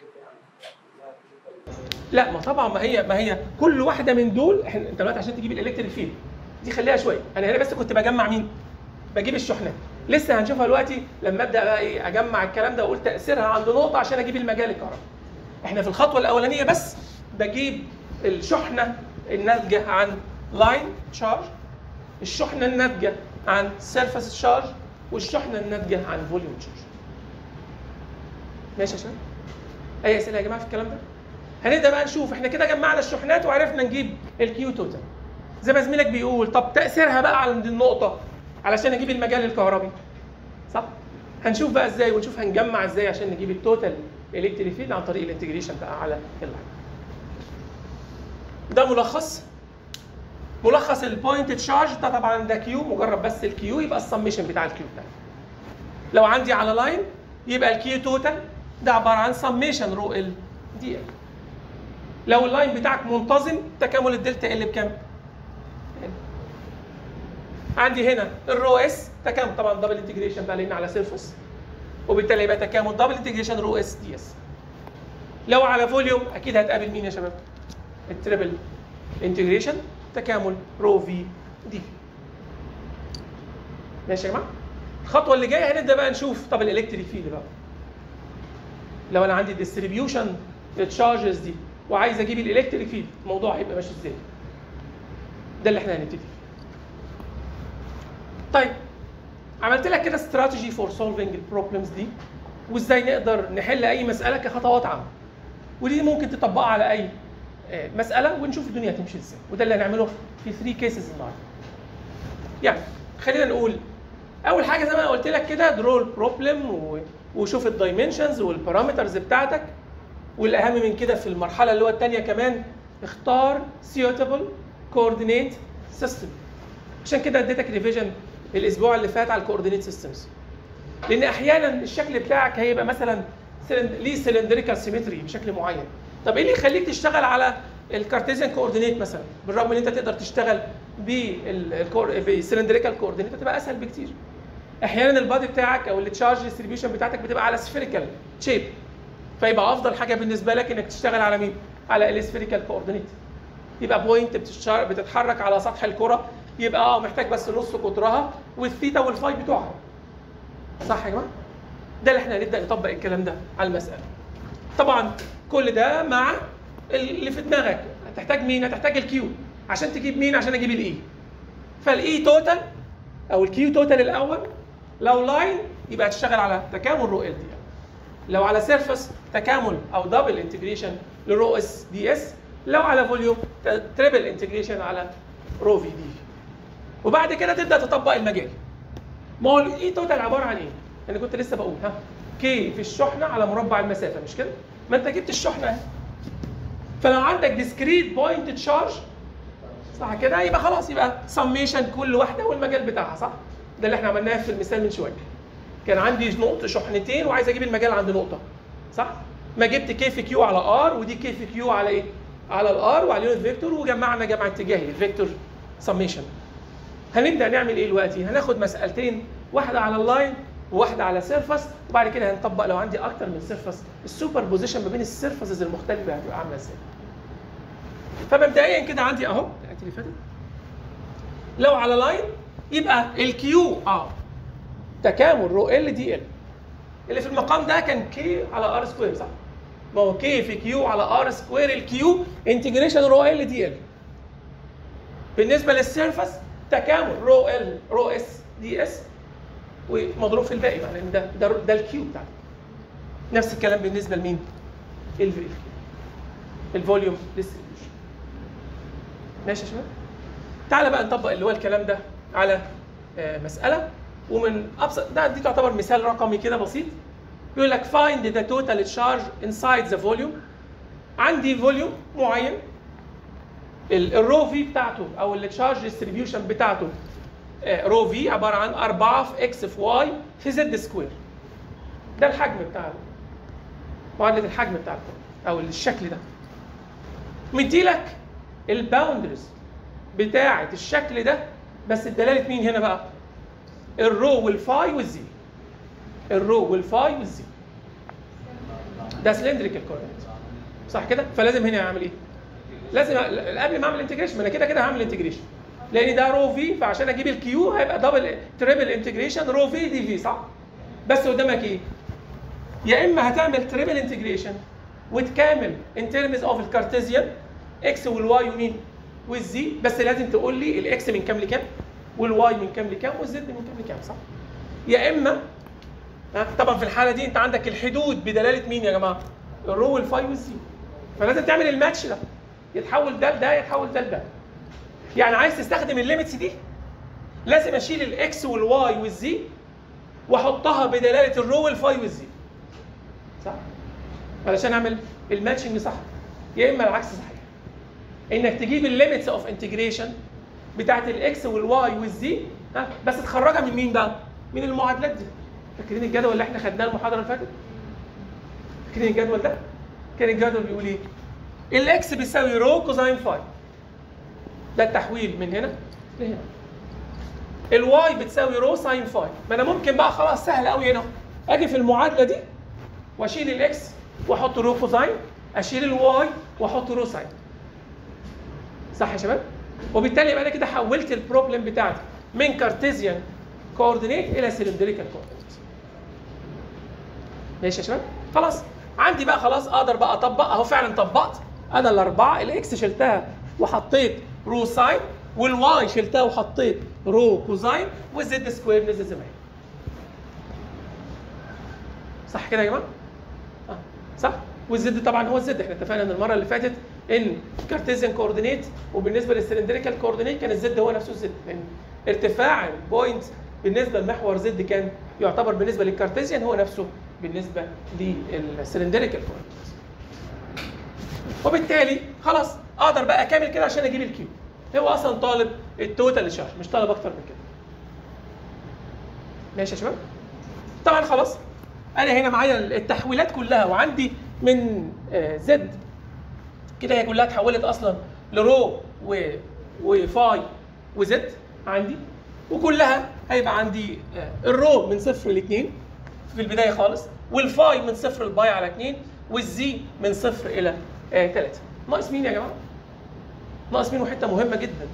لا ما طبعا ما هي ما هي كل واحده من دول احنا انت دلوقتي عشان تجيب الالكتريك فيلد دي خليها شويه انا هنا بس كنت بجمع مين؟ بجيب الشحنات لسه هنشوفها دلوقتي لما ابدا بقى ايه اجمع الكلام ده واقول تاثيرها عند نقطه عشان اجيب المجال الكهربائي احنا في الخطوه الاولانيه بس بجيب الشحنه الناتجه عن لاين تشارج الشحنه الناتجه عن سيرفيس تشارج والشحنه الناتجه عن فوليوم تشارج ماشي يا شباب اي اسئله يا جماعه في الكلام ده هنبدا بقى نشوف احنا كده جمعنا الشحنات وعرفنا نجيب الكيو توتال زي ما زميلك بيقول طب تاثيرها بقى عند النقطه علشان اجيب المجال الكهربي صح هنشوف بقى ازاي ونشوف هنجمع ازاي عشان نجيب التوتال الكتريك فيلد عن طريق الانتجريشن بقى على اللاين ده ملخص ملخص البوينت تشارج ده طبعا ده كيو مجرد بس الكيو يبقى السميشن بتاع الكيو بتاعي لو عندي على لاين يبقى الكيو توتال ده عباره عن سميشن رو ال دي ال لو اللاين بتاعك منتظم تكامل الدلتا ال بكام؟ عندي هنا الرو اس تكامل طبعا دبل انتجريشن بقى لان على سيرفس وبالتالي يبقى تكامل دبل انتجريشن رو اس دي اس لو على فوليوم اكيد هتقابل مين يا شباب؟ التريبل انتجريشن تكامل رو في دي ماشي يا جماعه؟ الخطوه اللي جايه هنبدا بقى نشوف طب الالكتريك فيلد بقى لو انا عندي ديستريبيوشن للتشارجز دي وعايز اجيب الالكتريك فيلد الموضوع هيبقى ماشي ازاي ده اللي احنا هنبتدي فيه طيب عملت لك كده استراتيجي فور سولفنج البروبلمز دي وازاي نقدر نحل اي مساله كخطوات عامه ودي ممكن تطبقها على اي آه، مساله ونشوف الدنيا هتمشي ازاي وده اللي هنعمله في 3 كيسز النهارده يعني خلينا نقول اول حاجه زي ما انا قلت لك كده درو البروبلم وشوف الدايمنشنز والبارامترز بتاعتك والاهم من كده في المرحله اللي هو الثانيه كمان اختار suitable coordinate system عشان كده اديتك ريفيجن الاسبوع اللي فات على الكوردينيت سيستمز لان احيانا الشكل بتاعك هيبقى مثلا سلند... ليه سلندريكال سيمتري بشكل معين طب ايه اللي يخليك تشتغل على الكارتيزيان كوردينيت مثلا بالرغم ان انت تقدر تشتغل بالسلندريكال كوردينيت هتبقى اسهل بكتير احيانا البادي بتاعك او التشارج ديستريبيوشن بتاعتك بتبقى على سفيريكال شيب فيبقى افضل حاجه بالنسبه لك انك تشتغل على مين على السفيريكال كوردينيت يبقى بوينت بتشار- بتتحرك على سطح الكره يبقى اه محتاج بس نص قطرها والثيتا والفاي بتوعها صح يا جماعه ده اللي احنا هنبدا نطبق الكلام ده على المساله طبعا كل ده مع اللي في دماغك هتحتاج مين هتحتاج الكيو عشان تجيب مين عشان اجيب الاي فالاي توتال او الكيو توتال الاول لو لاين يبقى هتشتغل على تكامل رو ال دي لو على سيرفس تكامل او دبل انتجريشن لرو اس دي اس لو على فوليوم تريبل انتجريشن على رو في دي وبعد كده تبدا تطبق المجال ما هو الاي توتال عباره عن ايه؟ انا كنت لسه بقول ها كي في الشحنه على مربع المسافه مش كده؟ ما انت جبت الشحنه اهي فلو عندك ديسكريت بوينت تشارج صح كده يبقى خلاص يبقى سميشن كل واحده والمجال بتاعها صح؟ ده اللي احنا عملناه في المثال من شويه كان عندي نقطه شحنتين وعايز اجيب المجال عند نقطه صح؟ ما جبت كي في كيو على ار ودي كي في كيو على ايه؟ على الار وعلى اليونت فيكتور وجمعنا جمع اتجاهي الفيكتور سميشن هنبدا نعمل ايه دلوقتي؟ هناخد مسالتين واحده على اللاين وواحده على سيرفس وبعد كده هنطبق لو عندي اكتر من سيرفس السوبر بوزيشن ما بين السيرفسز المختلفه هتبقى عامله ازاي؟ فمبدئيا كده عندي اهو الحته اللي فاتت لو على لاين يبقى الكيو اه تكامل رو ال دي ال اللي في المقام ده كان كي على ار سكوير صح؟ ما هو كي في كيو على ار سكوير الكيو انتجريشن رو ال دي ال بالنسبه للسيرفس تكامل رو ال رو اس دي اس ومضروب في الباقي معناه ان ده ده, ده الكيو بتاعتك نفس الكلام بالنسبه لمين؟ الفي الفوليوم ديستريبيوشن ماشي يا شباب؟ تعالى بقى نطبق اللي هو الكلام ده على آه، مساله ومن ابسط ده دي تعتبر مثال رقمي كده بسيط بيقول لك find the total charge inside the volume عندي فوليوم معين الرو في بتاعته او التشارج ديستريبيوشن بتاعته رو في عباره عن 4 في اكس في واي في زد سكوير ده الحجم بتاع معادله الحجم بتاع الكون او الشكل ده مديلك الباوندرز بتاعه الشكل ده بس الدلاله مين هنا بقى الرو والفاي والزي الرو والفاي والزي ده سلندريكال كوردينيت صح كده فلازم هنا اعمل ايه لازم أ- قبل ما اعمل انتجريشن ما انا كده كده هعمل انتجريشن لان ده رو في فعشان اجيب الكيو هيبقى دبل تريبل انتجريشن رو في دي في صح بس قدامك ايه يا اما هتعمل تريبل انتجريشن وتكامل ان ترمز اوف الكارتيزيان اكس والواي ومين والزي بس لازم تقول لي الاكس من كام لكام والواي من كام لكام والزد من كام لكام صح يا اما ها، طبعا في الحاله دي انت عندك الحدود بدلاله مين يا جماعه الرو والفاي والزي فلازم تعمل الماتش ده يتحول ده لده يتحول ده لده يعني عايز تستخدم الليميتس دي لازم اشيل الاكس والواي والزي واحطها بدلاله الرو والفاي والزي صح علشان اعمل الماتشنج صح يا اما العكس صحيح انك تجيب الليميتس اوف انتجريشن بتاعت الاكس والواي والزي ها بس تخرجها من مين بقى؟ من المعادلات دي فاكرين الجدول اللي احنا خدناه المحاضره اللي فاتت؟ فاكرين الجدول ده؟ كان الجدول بيقول ايه؟ الاكس بيساوي رو كوزاين فاي ده التحويل من هنا لهنا الواي بتساوي رو ساين فاي ما انا ممكن بقى خلاص سهل قوي هنا اجي في المعادله دي واشيل الاكس واحط رو كوزاين اشيل الواي واحط رو ساين صح يا شباب وبالتالي يبقى انا كده حولت البروبلم بتاعتي من كارتيزيان كوردينيت الى سلندريكال كوردينيت ماشي يا شباب خلاص عندي بقى خلاص اقدر بقى اطبق اهو فعلا طبقت انا الاربعه الاكس شلتها وحطيت رو ساين والواي شلتها وحطيت رو كوزاين والزد سكوير نزل زي ما هي صح كده يا جماعه؟ آه. صح؟ والزد طبعا هو الزد احنا اتفقنا ان المره اللي فاتت ان كارتيزيان كوردينيت وبالنسبه للسلندريكال كوردينيت كان الزد هو نفسه الزد لان ارتفاع البوينت بالنسبه لمحور زد كان يعتبر بالنسبه للكارتيزيان هو نفسه بالنسبه للسلندريكال كوردينيت وبالتالي خلاص اقدر بقى اكمل كده عشان اجيب الكيو هو اصلا طالب التوتال شارج مش طالب اكتر من كده ماشي يا شباب طبعا خلاص انا هنا معايا التحويلات كلها وعندي من آه، زد كده هي كلها اتحولت اصلا لرو و وفاي وزد عندي وكلها هيبقى عندي آه، الرو من صفر لاثنين في البدايه خالص والفاي من صفر لباي على اثنين والزي من صفر الى ثلاثه ناقص مين يا جماعه؟ ناقص مين وحته مهمه جدا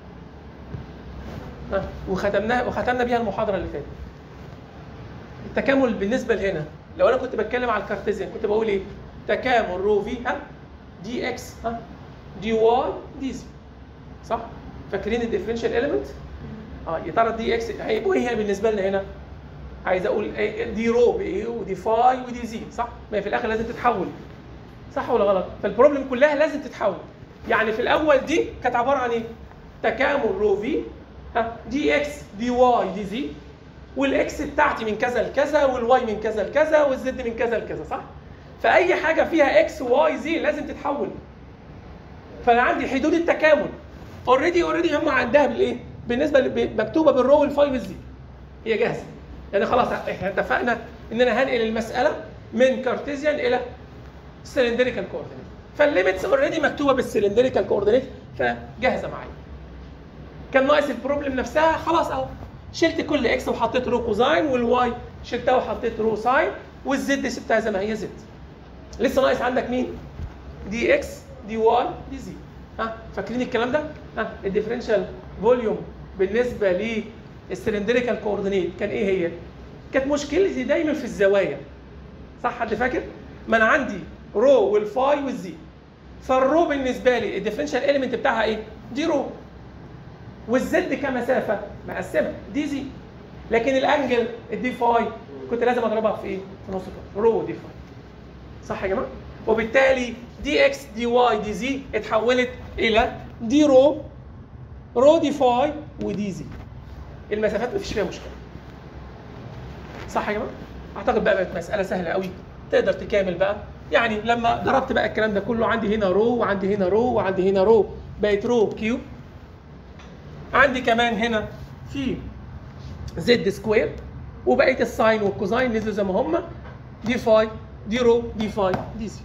ها وختمناها وختمنا بيها المحاضره اللي فاتت التكامل بالنسبه لهنا لو انا كنت بتكلم على الكارتيزيان كنت بقول ايه تكامل رو في ها دي اكس ها دي واي دي زي صح فاكرين الديفرنشال اليمنت اه يا ترى دي اكس هيبقوا ايه هي بالنسبه لنا هنا عايز اقول إيه دي رو بايه ودي فاي ودي زي صح ما هي في الاخر لازم تتحول صح ولا غلط فالبروبلم كلها لازم تتحول يعني في الاول دي كانت عباره عن ايه تكامل رو في ها دي اكس دي واي دي زي والاكس بتاعتي من كذا لكذا والواي من كذا لكذا والزد من كذا لكذا صح فاي حاجه فيها اكس واي زي لازم تتحول فانا عندي حدود التكامل اوريدي اوريدي هم عندها بالايه بالنسبه ل- مكتوبه بالرو والفاي والزي هي جاهزه يعني خلاص احنا اتفقنا ان انا هنقل المساله من كارتيزيان الى سلندريكال كوردينيت فالليميتس اوريدي مكتوبه بالسلندريكال كوردينيت فجاهزه معايا كان ناقص البروبلم نفسها خلاص اهو شلت كل اكس وحطيت رو كوزاين والواي شلتها وحطيت رو ساين والزد سبتها زي ما هي زد لسه ناقص عندك مين دي اكس دي واي دي زي ها فاكرين الكلام ده ها الديفرنشال فوليوم بالنسبه للسلندريكال كوردينيت كان ايه هي كانت مشكلتي دايما في الزوايا صح حد فاكر ما انا عندي رو والفاي والزي فالرو بالنسبه لي الديفرنشال اليمنت بتاعها ايه دي رو والزد كمسافه مقسمه دي زي لكن الانجل الدي فاي كنت لازم اضربها في ايه؟ في نص كده رو دي فاي صح يا جماعه؟ وبالتالي دي اكس دي واي دي زي اتحولت الى دي رو رو دي فاي ودي زي المسافات مفيش فيها مشكله صح يا جماعه اعتقد بقى بقت مساله سهله قوي تقدر تكامل بقى يعني لما ضربت بقى الكلام ده كله عندي هنا رو وعندي هنا رو وعندي هنا رو بقت رو كيو عندي كمان هنا في زد سكوير وبقيه الساين والكوزاين نزلوا زي ما هم دي فاي دي رو دي فاي دي سي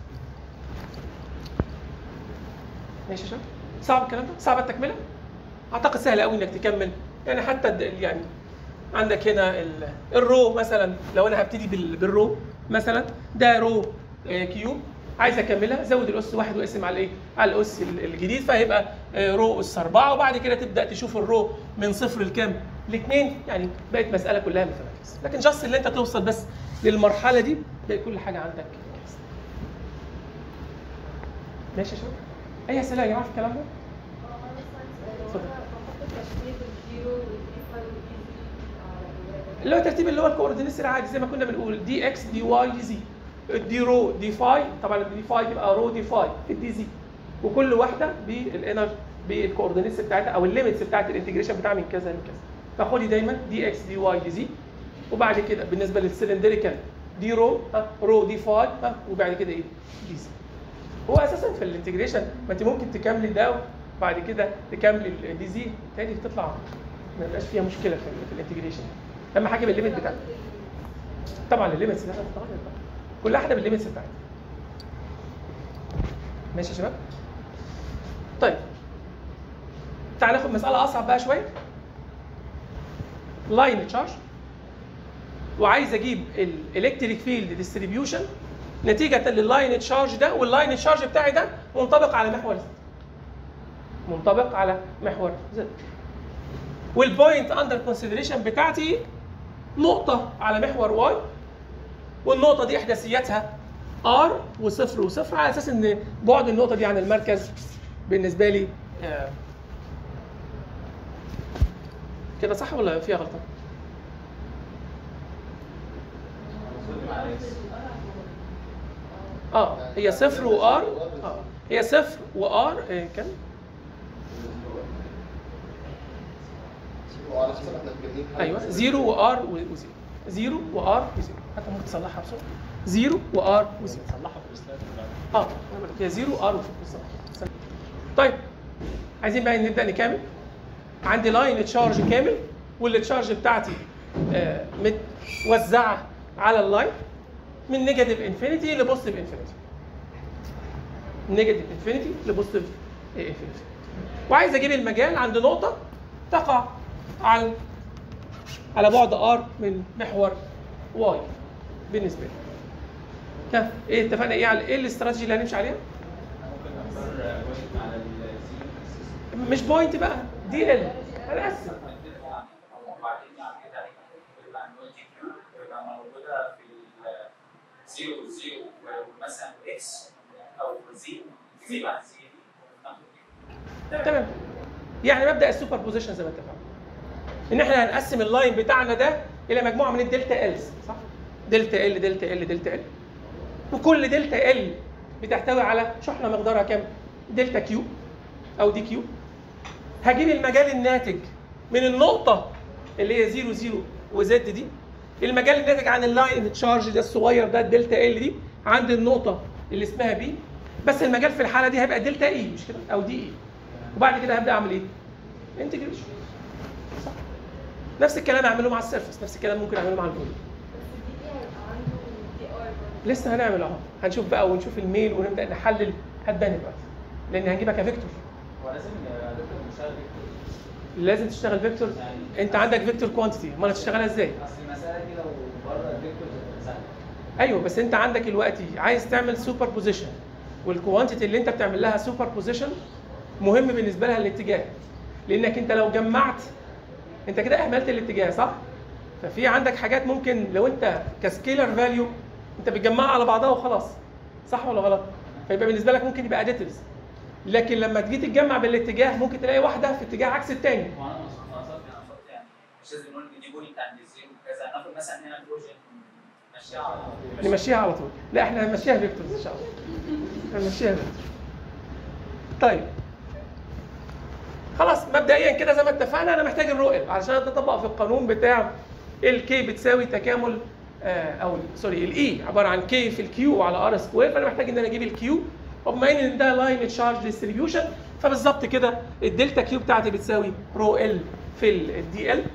ماشي يا شباب صعب الكلام ده صعب التكمله اعتقد سهل قوي انك تكمل يعني حتى الد- يعني عندك هنا ال- الرو مثلا لو انا هبتدي بال- بالرو مثلا ده رو آه، كيوب عايز اكملها زود الاس واحد واقسم على ايه؟ على الاس ال- الجديد فهيبقى آه، رو اس اربعه وبعد كده تبدا تشوف الرو من صفر لكام؟ لاثنين يعني بقت مساله كلها ماثيماتكس لكن جاست اللي انت توصل بس للمرحله دي بقى كل حاجه عندك جاهزة. ماشي يا شباب؟ اي اسئله يا جماعه في الكلام ده؟ اتفضل. اللي هو الترتيب اللي هو الكوردينيتس العادي زي ما كنا بنقول دي اكس دي واي دي زي دي رو دي فاي طبعا الدي فاي تبقى رو دي فاي في الدي زي وكل واحده بالانر بالكوردينيتس بتاعتها او الليميتس بتاعت الانتجريشن بتاعها من كذا لكذا فخدي دايما دي اكس دي واي دي زي وبعد كده بالنسبه للسلندريكال دي رو ها رو دي فاي ها وبعد كده ايه دي زي هو اساسا في الانتجريشن ما انت ممكن تكملي ده وبعد كده تكملي الدي زي تاني بتطلع ما يبقاش فيها مشكله في, في الانتجريشن اهم حاجه بالليميت بتاعتها طبعا الليميتس ده هتتغير بقى كل واحده بالليميتس بتاعتها ماشي يا شباب طيب تعال ناخد مساله اصعب بقى شويه لاين تشارج وعايز اجيب الالكتريك فيلد ديستريبيوشن نتيجه لللاين تشارج ده واللاين تشارج بتاعي ده منطبق على محور زد منطبق على محور زد والبوينت اندر كونسيدريشن بتاعتي نقطة على محور واي والنقطة دي إحداثياتها ار وصفر وصفر على أساس إن بعد النقطة دي عن المركز بالنسبة لي آه، كده صح ولا فيها غلطة؟ اه هي صفر وار اه هي صفر وار آه، كام؟ وعلى حسب احنا مجنين حاجة. ايوه زيرو وار وزيرو زيرو وار وزيرو حتى ممكن تصلحها بسرعه زيرو وار وزيرو صلحها في الاسلام اه أنا بقول لك هي زيرو ار وزيرو بالظبط. طيب عايزين بقى نبدا نكمل عندي لاين تشارج كامل والتشارج بتاعتي آه متوزعه على اللاين من نيجاتيف انفينيتي لبوزيتيف انفينيتي نيجاتيف انفينيتي لبوزيتيف انفينيتي وعايز اجيب المجال عند نقطه تقع على على بعد ار من محور واي بالنسبه لي ها ايه اتفقنا ايه على ايه الاستراتيجي اللي هنمشي عليها؟ ممكن نختار بوينت على الزيرو مش بوينت بقى دي ال هنقسم وبعدين بعد كده يبقى عندنا جي كيو يبقى موجوده في الزيرو زيرو مثلا اكس او زي زي بعد زي دي تمام يعني مبدا السوبر بوزيشن زي ما اتفقنا ان احنا هنقسم اللاين بتاعنا ده الى مجموعه من الدلتا الز صح دلتا ال دلتا ال دلتا ال وكل دلتا ال بتحتوي على شحنه مقدارها كام دلتا كيو او دي كيو هجيب المجال الناتج من النقطه اللي هي 0 0 وزد دي المجال الناتج عن اللاين تشارج ده الصغير ده الدلتا ال دي عند النقطه اللي اسمها بي بس المجال في الحاله دي هيبقى دلتا اي مش كده او دي اي وبعد كده هبدا اعمل ايه؟ انتجريشن صح نفس الكلام اعمله مع السيرفس نفس الكلام ممكن اعمله مع الفوليوم لسه هنعمل اهو هنشوف بقى ونشوف الميل ونبدا نحلل هتبان دلوقتي لان هنجيبها كفيكتور هو لازم دكتور مشغل فيكتور لازم تشتغل فيكتور انت عندك فيكتور كوانتيتي امال هتشتغلها ازاي؟ اصل المساله دي لو بره الفيكتور تبقى سهله ايوه بس انت عندك دلوقتي عايز تعمل سوبر بوزيشن والكوانتيتي اللي انت بتعمل لها سوبر بوزيشن مهم بالنسبه لها الاتجاه لانك انت لو جمعت انت كده اهملت الاتجاه صح؟ ففي عندك حاجات ممكن لو انت كسكيلر فاليو انت بتجمعها على بعضها وخلاص صح ولا غلط؟ فيبقى بالنسبه لك ممكن يبقى اديتيفز لكن لما تيجي تتجمع بالاتجاه ممكن تلاقي واحده في اتجاه عكس الثاني هو انا مقصود انا قصدي انا قصدي يعني مش لازم نقول ان دي بوينت عند الزيرو كذا ناخد مثلا هنا البروجكت نمشيها على نمشيها على طول لا احنا هنمشيها فيكتورز ان شاء الله هنمشيها فيكتور طيب خلاص مبدئيا كده زي ما اتفقنا انا محتاج الرو ال علشان اطبق في القانون بتاع الكي بتساوي تكامل آه، او سوري الاي عباره عن كي في الكيو على ار سكوير فانا محتاج ان انا اجيب الكيو وبما ان ده لاين تشارج ديستريبيوشن فبالظبط كده الدلتا كيو بتاعتي بتساوي رو ال في الدي ال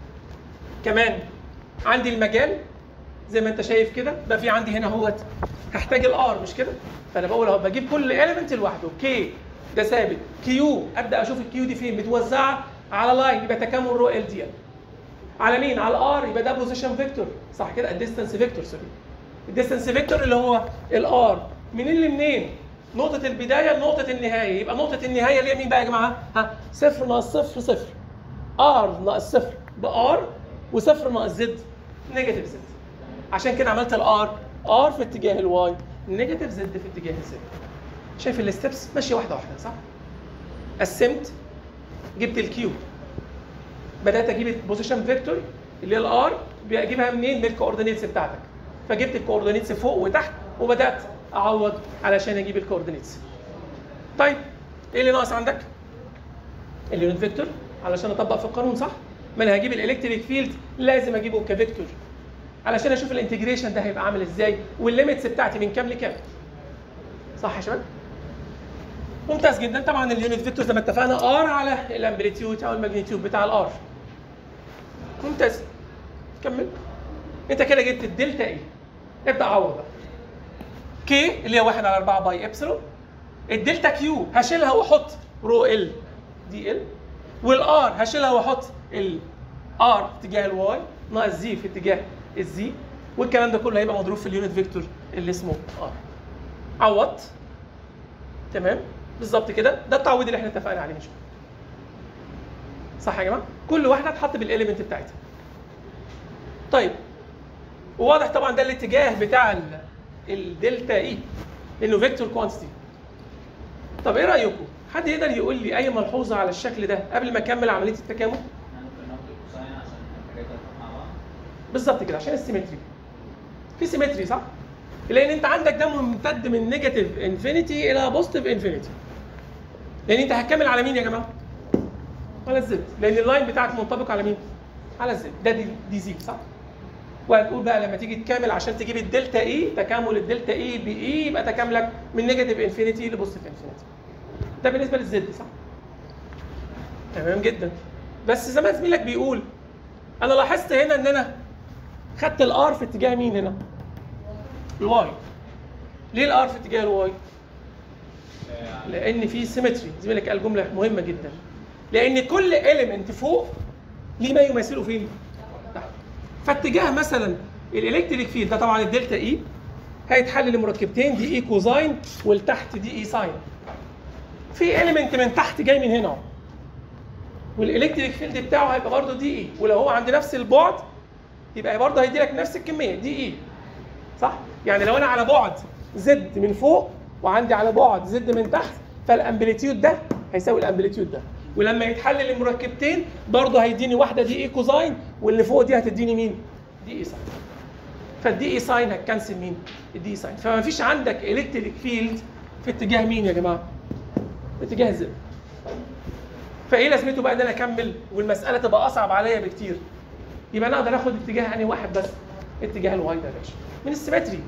كمان عندي المجال زي ما انت شايف كده بقى في عندي هنا اهوت هحتاج الار مش كده فانا بقول اهو بجيب كل اليمنت لوحده كي ده ثابت كيو ابدا اشوف الكيو دي فين متوزعه على لاين يبقى تكامل رو ال دي ال على مين على الار يبقى ده بوزيشن فيكتور صح كده الديستانس فيكتور سوري الديستانس فيكتور اللي هو الار منين لمنين نقطة البداية لنقطة النهاية يبقى نقطة النهاية اللي هي مين بقى يا جماعة؟ ها صفر ناقص صفر صفر ار ناقص صفر بار وصفر ناقص زد نيجاتيف زد عشان كده عملت الار ار في اتجاه الواي نيجاتيف زد في اتجاه الزد شايف الستبس ماشيه واحده واحده صح قسمت جبت الكيو بدات اجيب البوزيشن فيكتور اللي هي الار بجيبها منين من الكوردينيتس بتاعتك فجبت الكوردينيتس فوق وتحت وبدات اعوض علشان اجيب الكوردينيتس طيب ايه اللي ناقص عندك اليونت فيكتور علشان اطبق في القانون صح ما انا هجيب الالكتريك فيلد لازم اجيبه كفيكتور علشان اشوف الانتجريشن ده هيبقى عامل ازاي والليميتس بتاعتي من كام لكام صح يا شباب ممتاز جدا طبعا اليونت فيكتور زي ما اتفقنا ار على الامبليتيود او الماجنتيود بتاع الار ممتاز كمل انت كده جبت الدلتا ايه ابدا عوض بقى كي اللي هي 1 على 4 باي ابسلون الدلتا كيو هشيلها واحط رو ال دي ال والار هشيلها واحط الار في اتجاه الواي ناقص زي في اتجاه الزي والكلام ده كله هيبقى مضروب في اليونت فيكتور اللي اسمه ار عوضت تمام بالظبط كده ده التعويض اللي احنا اتفقنا عليه من شويه صح يا جماعه كل واحده هتحط بالاليمنت بتاعتها طيب وواضح طبعا ده الاتجاه بتاع ال- الدلتا اي لانه فيكتور كوانتيتي طب ايه رايكم حد يقدر يقول لي اي ملحوظه على الشكل ده قبل ما اكمل عمليه التكامل احنا ممكن ناخد الكوساين عشان الحاجات هتروح مع بعض بالظبط كده عشان السيمتري في سيمتري صح لان انت عندك ده ممتد من نيجاتيف انفينيتي الى بوزيتيف انفينيتي لان انت هتكمل على مين يا جماعه على الزد لان اللاين بتاعك منطبق على مين على الزد ده دي, دي زي صح وهتقول بقى لما تيجي تكامل عشان تجيب الدلتا اي تكامل الدلتا اي باي يبقى تكاملك من نيجاتيف انفينيتي لبوزيتيف انفينيتي ده بالنسبه للزد صح تمام جدا بس زي ما زميلك بيقول انا لاحظت هنا ان انا خدت الار في اتجاه مين هنا الواي ليه الار في اتجاه الواي لان في سيمتري زميلك قال جمله مهمه جدا لان كل اليمنت فوق ليه ما يماثله فين تحت فاتجاه مثلا الالكتريك فيلد ده طبعا الدلتا اي هيتحل لمركبتين دي اي كوزاين والتحت دي اي ساين في اليمنت من تحت جاي من هنا اهو والالكتريك فيلد بتاعه هيبقى برضه دي اي ولو هو عند نفس البعد يبقى برضه هيدي لك نفس الكميه دي اي صح يعني لو انا على بعد زد من فوق وعندي على بعد زد من تحت فالامبليتيود ده هيساوي الامبليتيود ده ولما يتحلل لمركبتين برضه هيديني واحده دي اي كوزاين واللي فوق دي هتديني مين دي اي ساين فالدي اي ساين هتكنسل مين الدي اي ساين فما فيش عندك الكتريك فيلد في اتجاه مين يا جماعه في اتجاه زد فايه لازمته بقى ان انا اكمل والمساله تبقى اصعب عليا بكتير يبقى انا اقدر اخد اتجاه انهي واحد بس اتجاه الواي دايركشن من السيمتري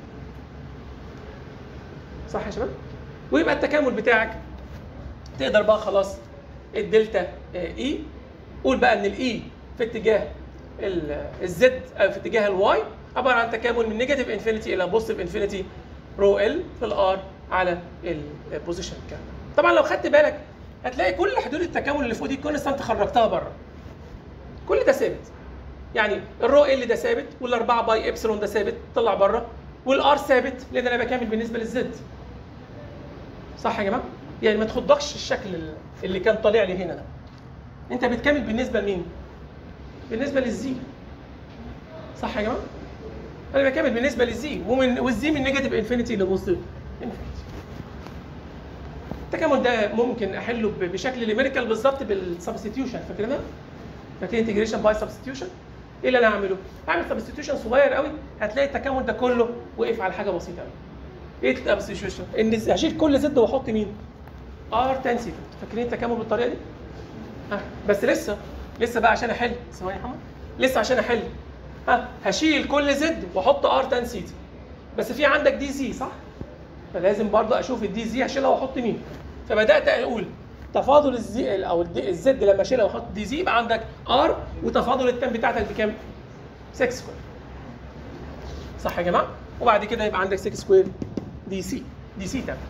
صح يا شباب ويبقى التكامل بتاعك تقدر بقى خلاص الدلتا اي قول بقى ان الاي في اتجاه الزد في اتجاه الواي عباره عن تكامل من نيجاتيف انفينيتي الى بوزيتيف انفينيتي رو ال في الار على البوزيشن الكلام ده. طبعا لو خدت بالك هتلاقي كل حدود التكامل اللي فوق دي كونستانت خرجتها بره كل ده ثابت يعني الرو ال ده ثابت والاربعه باي ابسلون ده ثابت طلع بره والار ثابت لان انا بكامل بالنسبه للزد صح يا جماعه يعني ما تخضكش الشكل اللي كان طالع لي هنا ده انت بتكامل بالنسبه لمين بالنسبه للزي صح يا جماعه انا بكامل بالنسبه للزي ومن والزي من نيجاتيف انفينيتي لبوزيتيف انفينيتي التكامل ده ممكن احله ب- بشكل نيميريكال بالظبط بالسبستيوشن فاكرينها؟ فاكرين انتجريشن باي سبستيوشن؟ ايه اللي انا هعمله؟ هعمل سبستيوشن صغير قوي هتلاقي التكامل ده كله وقف على حاجه بسيطه قوي. ايه السبستيوشن؟ ان هشيل كل زد واحط مين؟ ار تان سيتا فاكرين التكامل بالطريقه دي؟ ها بس لسه لسه بقى عشان احل ثواني يا محمد لسه عشان احل ها هشيل كل زد واحط ار تان سيتا بس في عندك دي زي صح؟ فلازم برضه اشوف الدي زي هشيلها واحط مين فبدات اقول تفاضل الزي او الدي- الزد لما اشيلها واحط دي زي يبقى عندك ار وتفاضل التان بتاعتك بكام؟ 6 سكوير صح يا جماعه؟ وبعد كده يبقى عندك 6 سكوير دي سي دي سي تان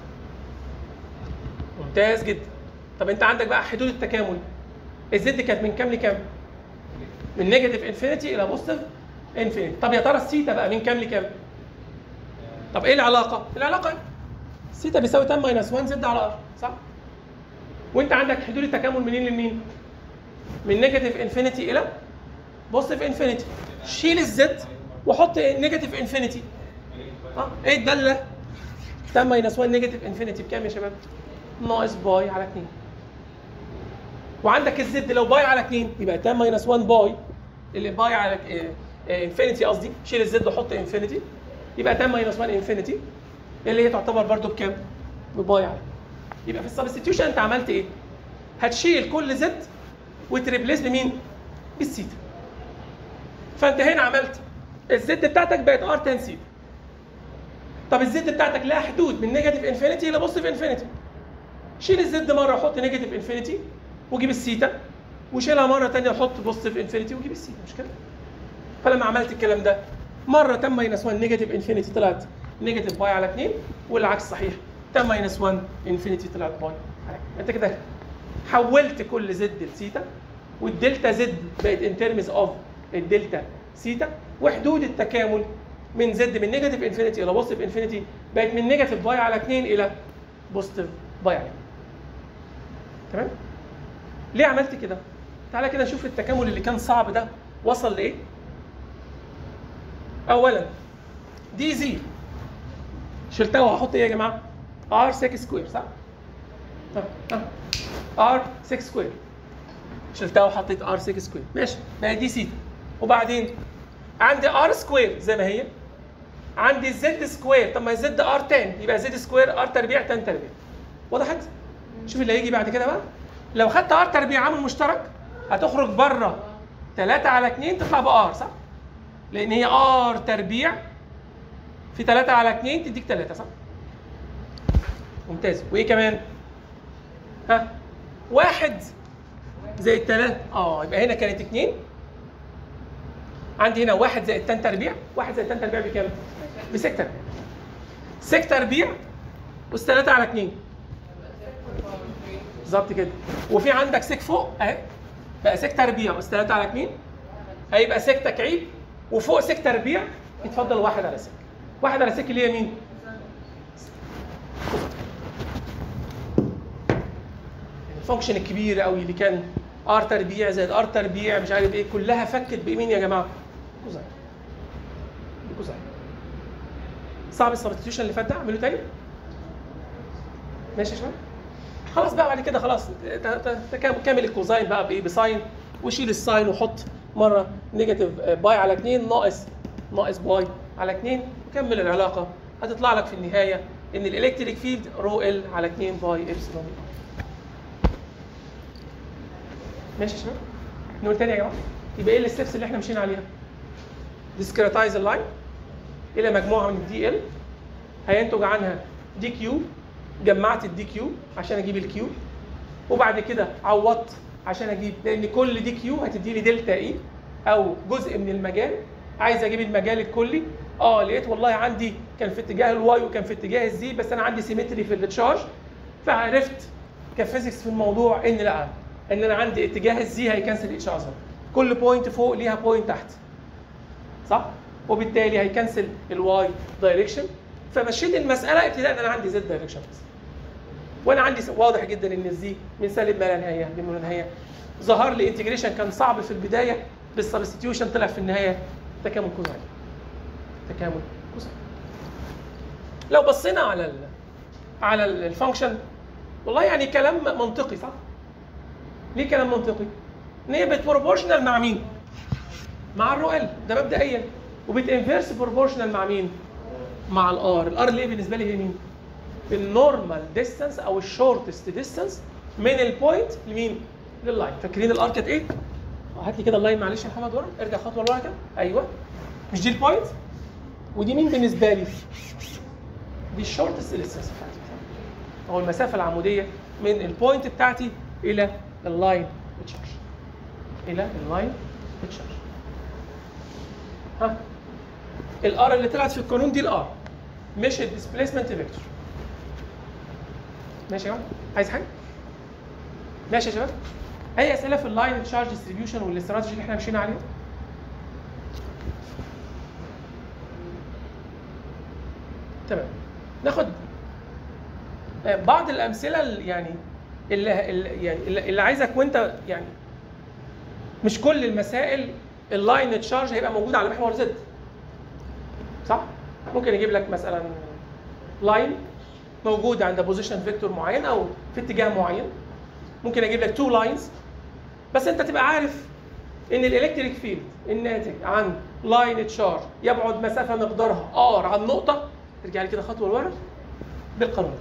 ممتاز جدا طب انت عندك بقى حدود التكامل الزد كانت من كام لكام؟ من نيجاتيف انفينيتي الى بوزيتيف انفينيتي طب يا ترى الثيتا بقى من كام لكام؟ طب ايه العلاقه؟ العلاقه الثيتا بيساوي 10 ماينس 1 زد على ار صح؟ وانت عندك حدود التكامل منين لمين؟ من نيجاتيف انفينيتي الى بوزيتيف انفينيتي شيل الزد وحط نيجاتيف انفينيتي اه ايه الداله؟ 10 ماينس 1 نيجاتيف انفينيتي بكام يا شباب؟ ناقص باي على 2 وعندك الزد لو باي على 2 يبقى 10 ماينس 1 باي اللي باي على انفينيتي قصدي شيل الزد وحط انفينيتي يبقى 10 ماينس 1 انفينيتي اللي هي تعتبر برضو بكام؟ بباي على يبقى في السبستيوشن انت عملت ايه؟ هتشيل كل زد وتريبليس بمين؟ بالسيتا فانت هنا عملت الزد بتاعتك بقت ار 10 سيتا طب الزد بتاعتك لها حدود من نيجاتيف انفينيتي لبوزيتيف انفينيتي شيل الزد مره وحط نيجاتيف انفينيتي وجيب السيتا وشيلها مره ثانيه وحط بوزيتيف انفينيتي وجيب السيتا مش كده؟ فلما عملت الكلام ده مره 10 ماينس 1 نيجاتيف انفينيتي طلعت نيجاتيف باي على 2 والعكس صحيح 10 ماينس 1 انفينيتي طلعت باي على 2 انت كده حولت كل زد لسيتا والدلتا زد بقت ان ترمز اوف الدلتا سيتا وحدود التكامل من زد من نيجاتيف انفينيتي الى بوزيتيف انفينيتي بقت من نيجاتيف باي على 2 الى بوزيتيف باي على 2 تمام؟ ليه عملت كده؟ تعالى كده نشوف التكامل اللي كان صعب ده وصل لايه؟ اولا دي زي شلتها وهحط ايه يا جماعه؟ ار 6 سكوير صح؟ طب ها ار 6 سكوير شلتها وحطيت ار 6 سكوير ماشي ما هي دي سيتا وبعدين عندي ار سكوير زي ما هي عندي زد سكوير طب ما زد ار 10 يبقى زد سكوير ار تربيع 10 تربيع وضحت؟ شوف اللي هيجي بعد كده بقى لو خدت ار تربيع عامل مشترك هتخرج بره 3 على 2 تطلع بار صح؟ لان هي ار تربيع في 3 على 2 تديك 3 صح؟ ممتاز وايه كمان؟ ها واحد زائد 3 اه يبقى هنا كانت 2 عندي هنا واحد زائد 10 تربيع واحد زائد 10 تربيع بكام؟ ب 6 تربيع 6 تربيع أس 3 على 2 بالظبط كده وفي عندك سك فوق اهي بقى سك تربيع أس 3 على 2 هيبقى سك تكعيب وفوق سك تربيع يتفضل واحد على سك واحد على سك اللي هي مين؟ الفانكشن الكبير قوي اللي كان ار تربيع زائد ار تربيع مش عارف ايه كلها فكت بمين يا جماعه؟ كوزاين بكوزاين صعب السبستيوشن اللي فات ده اعمله تاني ماشي يا شباب خلاص بقى بعد كده خلاص ت- ت- تكام- كامل الكوزاين بقى بايه بساين وشيل الساين وحط مره نيجاتيف باي على 2 ناقص ناقص باي على 2 وكمل العلاقه هتطلع لك في النهايه ان الالكتريك فيلد رو ال على 2 باي ابسلون ماشي يا شباب نقول تاني يا جماعه يبقى ايه الستبس اللي احنا مشينا عليها ديسكريتايز اللاين الى مجموعه من الدي ال هينتج عنها دي كيو جمعت الدي كيو عشان اجيب الكيو وبعد كده عوضت عشان اجيب لان كل دي كيو هتدي لي دلتا اي او جزء من المجال عايز اجيب المجال الكلي اه لقيت والله عندي كان في اتجاه الواي وكان في اتجاه الزي بس انا عندي سيمتري في التشارج فعرفت كفيزيكس في الموضوع ان لا ان انا عندي اتجاه الزي هيكنسل اتش اذر كل بوينت فوق ليها بوينت تحت صح وبالتالي هيكنسل الواي دايركشن فمشيت المساله ابتداء ان انا عندي زد دايركشن بس وانا عندي واضح جدا ان الزي من سالب ما لا نهايه لما لا نهايه ظهر لي انتجريشن كان صعب في البدايه بالسبستيوشن طلع في النهايه تكامل كوزاين تكامل كوزاين لو بصينا على ال على الفانكشن والله يعني كلام منطقي صح؟ ليه كلام منطقي؟ ان هي بتبروبورشنال مع مين؟ مع الرو ال ده مبدئيا وبتنفيرس بروبورشنال مع مين؟ مع الار، الار اللي هي بالنسبه لي هي مين؟ النورمال ديستانس او الشورتست ديستانس من البوينت لمين؟ لللاين فاكرين الار كانت ايه؟ هات لي كده اللاين معلش يا محمد ورا ارجع خطوه لورا كده ايوه مش دي البوينت ودي مين بالنسبه لي؟ دي الشورتست ديستانس بتاعتي او المسافه العموديه من البوينت بتاعتي الى اللاين تشارج الى اللاين تشارج ها الار اللي طلعت في القانون دي الار مش الديسبيسمنت فيكتور ماشي يا جماعه عايز حاجه ماشي يا شباب اي اسئله في اللاين تشارج ديستريبيوشن والاستراتيجي اللي احنا مشينا عليه تمام ناخد آه، بعض الامثله اللي يعني اللي اللي- يعني اللي اللي عايزك وانت يعني مش كل المسائل اللاين تشارج هيبقى موجود على محور زد صح ممكن اجيب لك مثلا لاين موجود عند بوزيشن فيكتور معين او في اتجاه معين ممكن اجيب لك تو لاينز بس انت تبقى عارف ان الالكتريك فيلد الناتج عن لاين تشارج يبعد مسافه مقدارها ار عن نقطه ترجع لي كده خطوه لورا بالقانون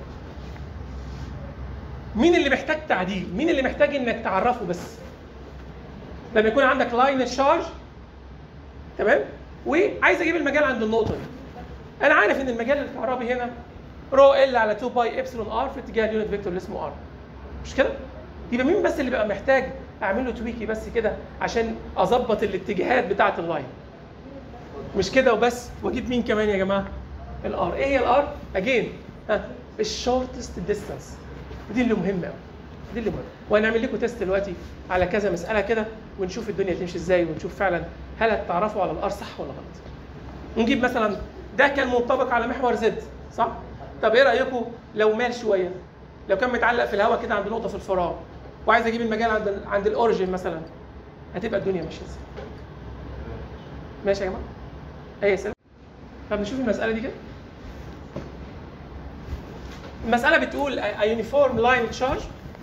مين اللي محتاج تعديل مين اللي محتاج انك تعرفه بس لما يكون عندك لاين تشارج تمام وعايز اجيب المجال عند النقطه دي انا عارف ان المجال الكهربي هنا رو ال على 2 باي ابسلون ار في اتجاه اليونت فيكتور اللي اسمه ار مش كده يبقى مين بس اللي بقى محتاج اعمل له تويكي بس كده عشان اظبط الاتجاهات بتاعه اللاين مش كده وبس واجيب مين كمان يا جماعه الار ايه هي الار اجين ها الشورتست ديستانس دي اللي مهمه قوي دي اللي مهمه وهنعمل لكم تيست دلوقتي على كذا مساله كده ونشوف الدنيا تمشي ازاي ونشوف فعلا هل هتعرفوا على الار صح ولا غلط نجيب مثلا ده كان منطبق على محور زد صح طب ايه رايكم لو مال شويه لو كان متعلق في الهواء كده عند نقطه في الفراغ وعايز اجيب المجال عند ال- عند الاوريجين مثلا هتبقى الدنيا ماشيه ازاي ماشي يا جماعه اي اسئله طب نشوف المساله دي كده المساله بتقول a uniform line charge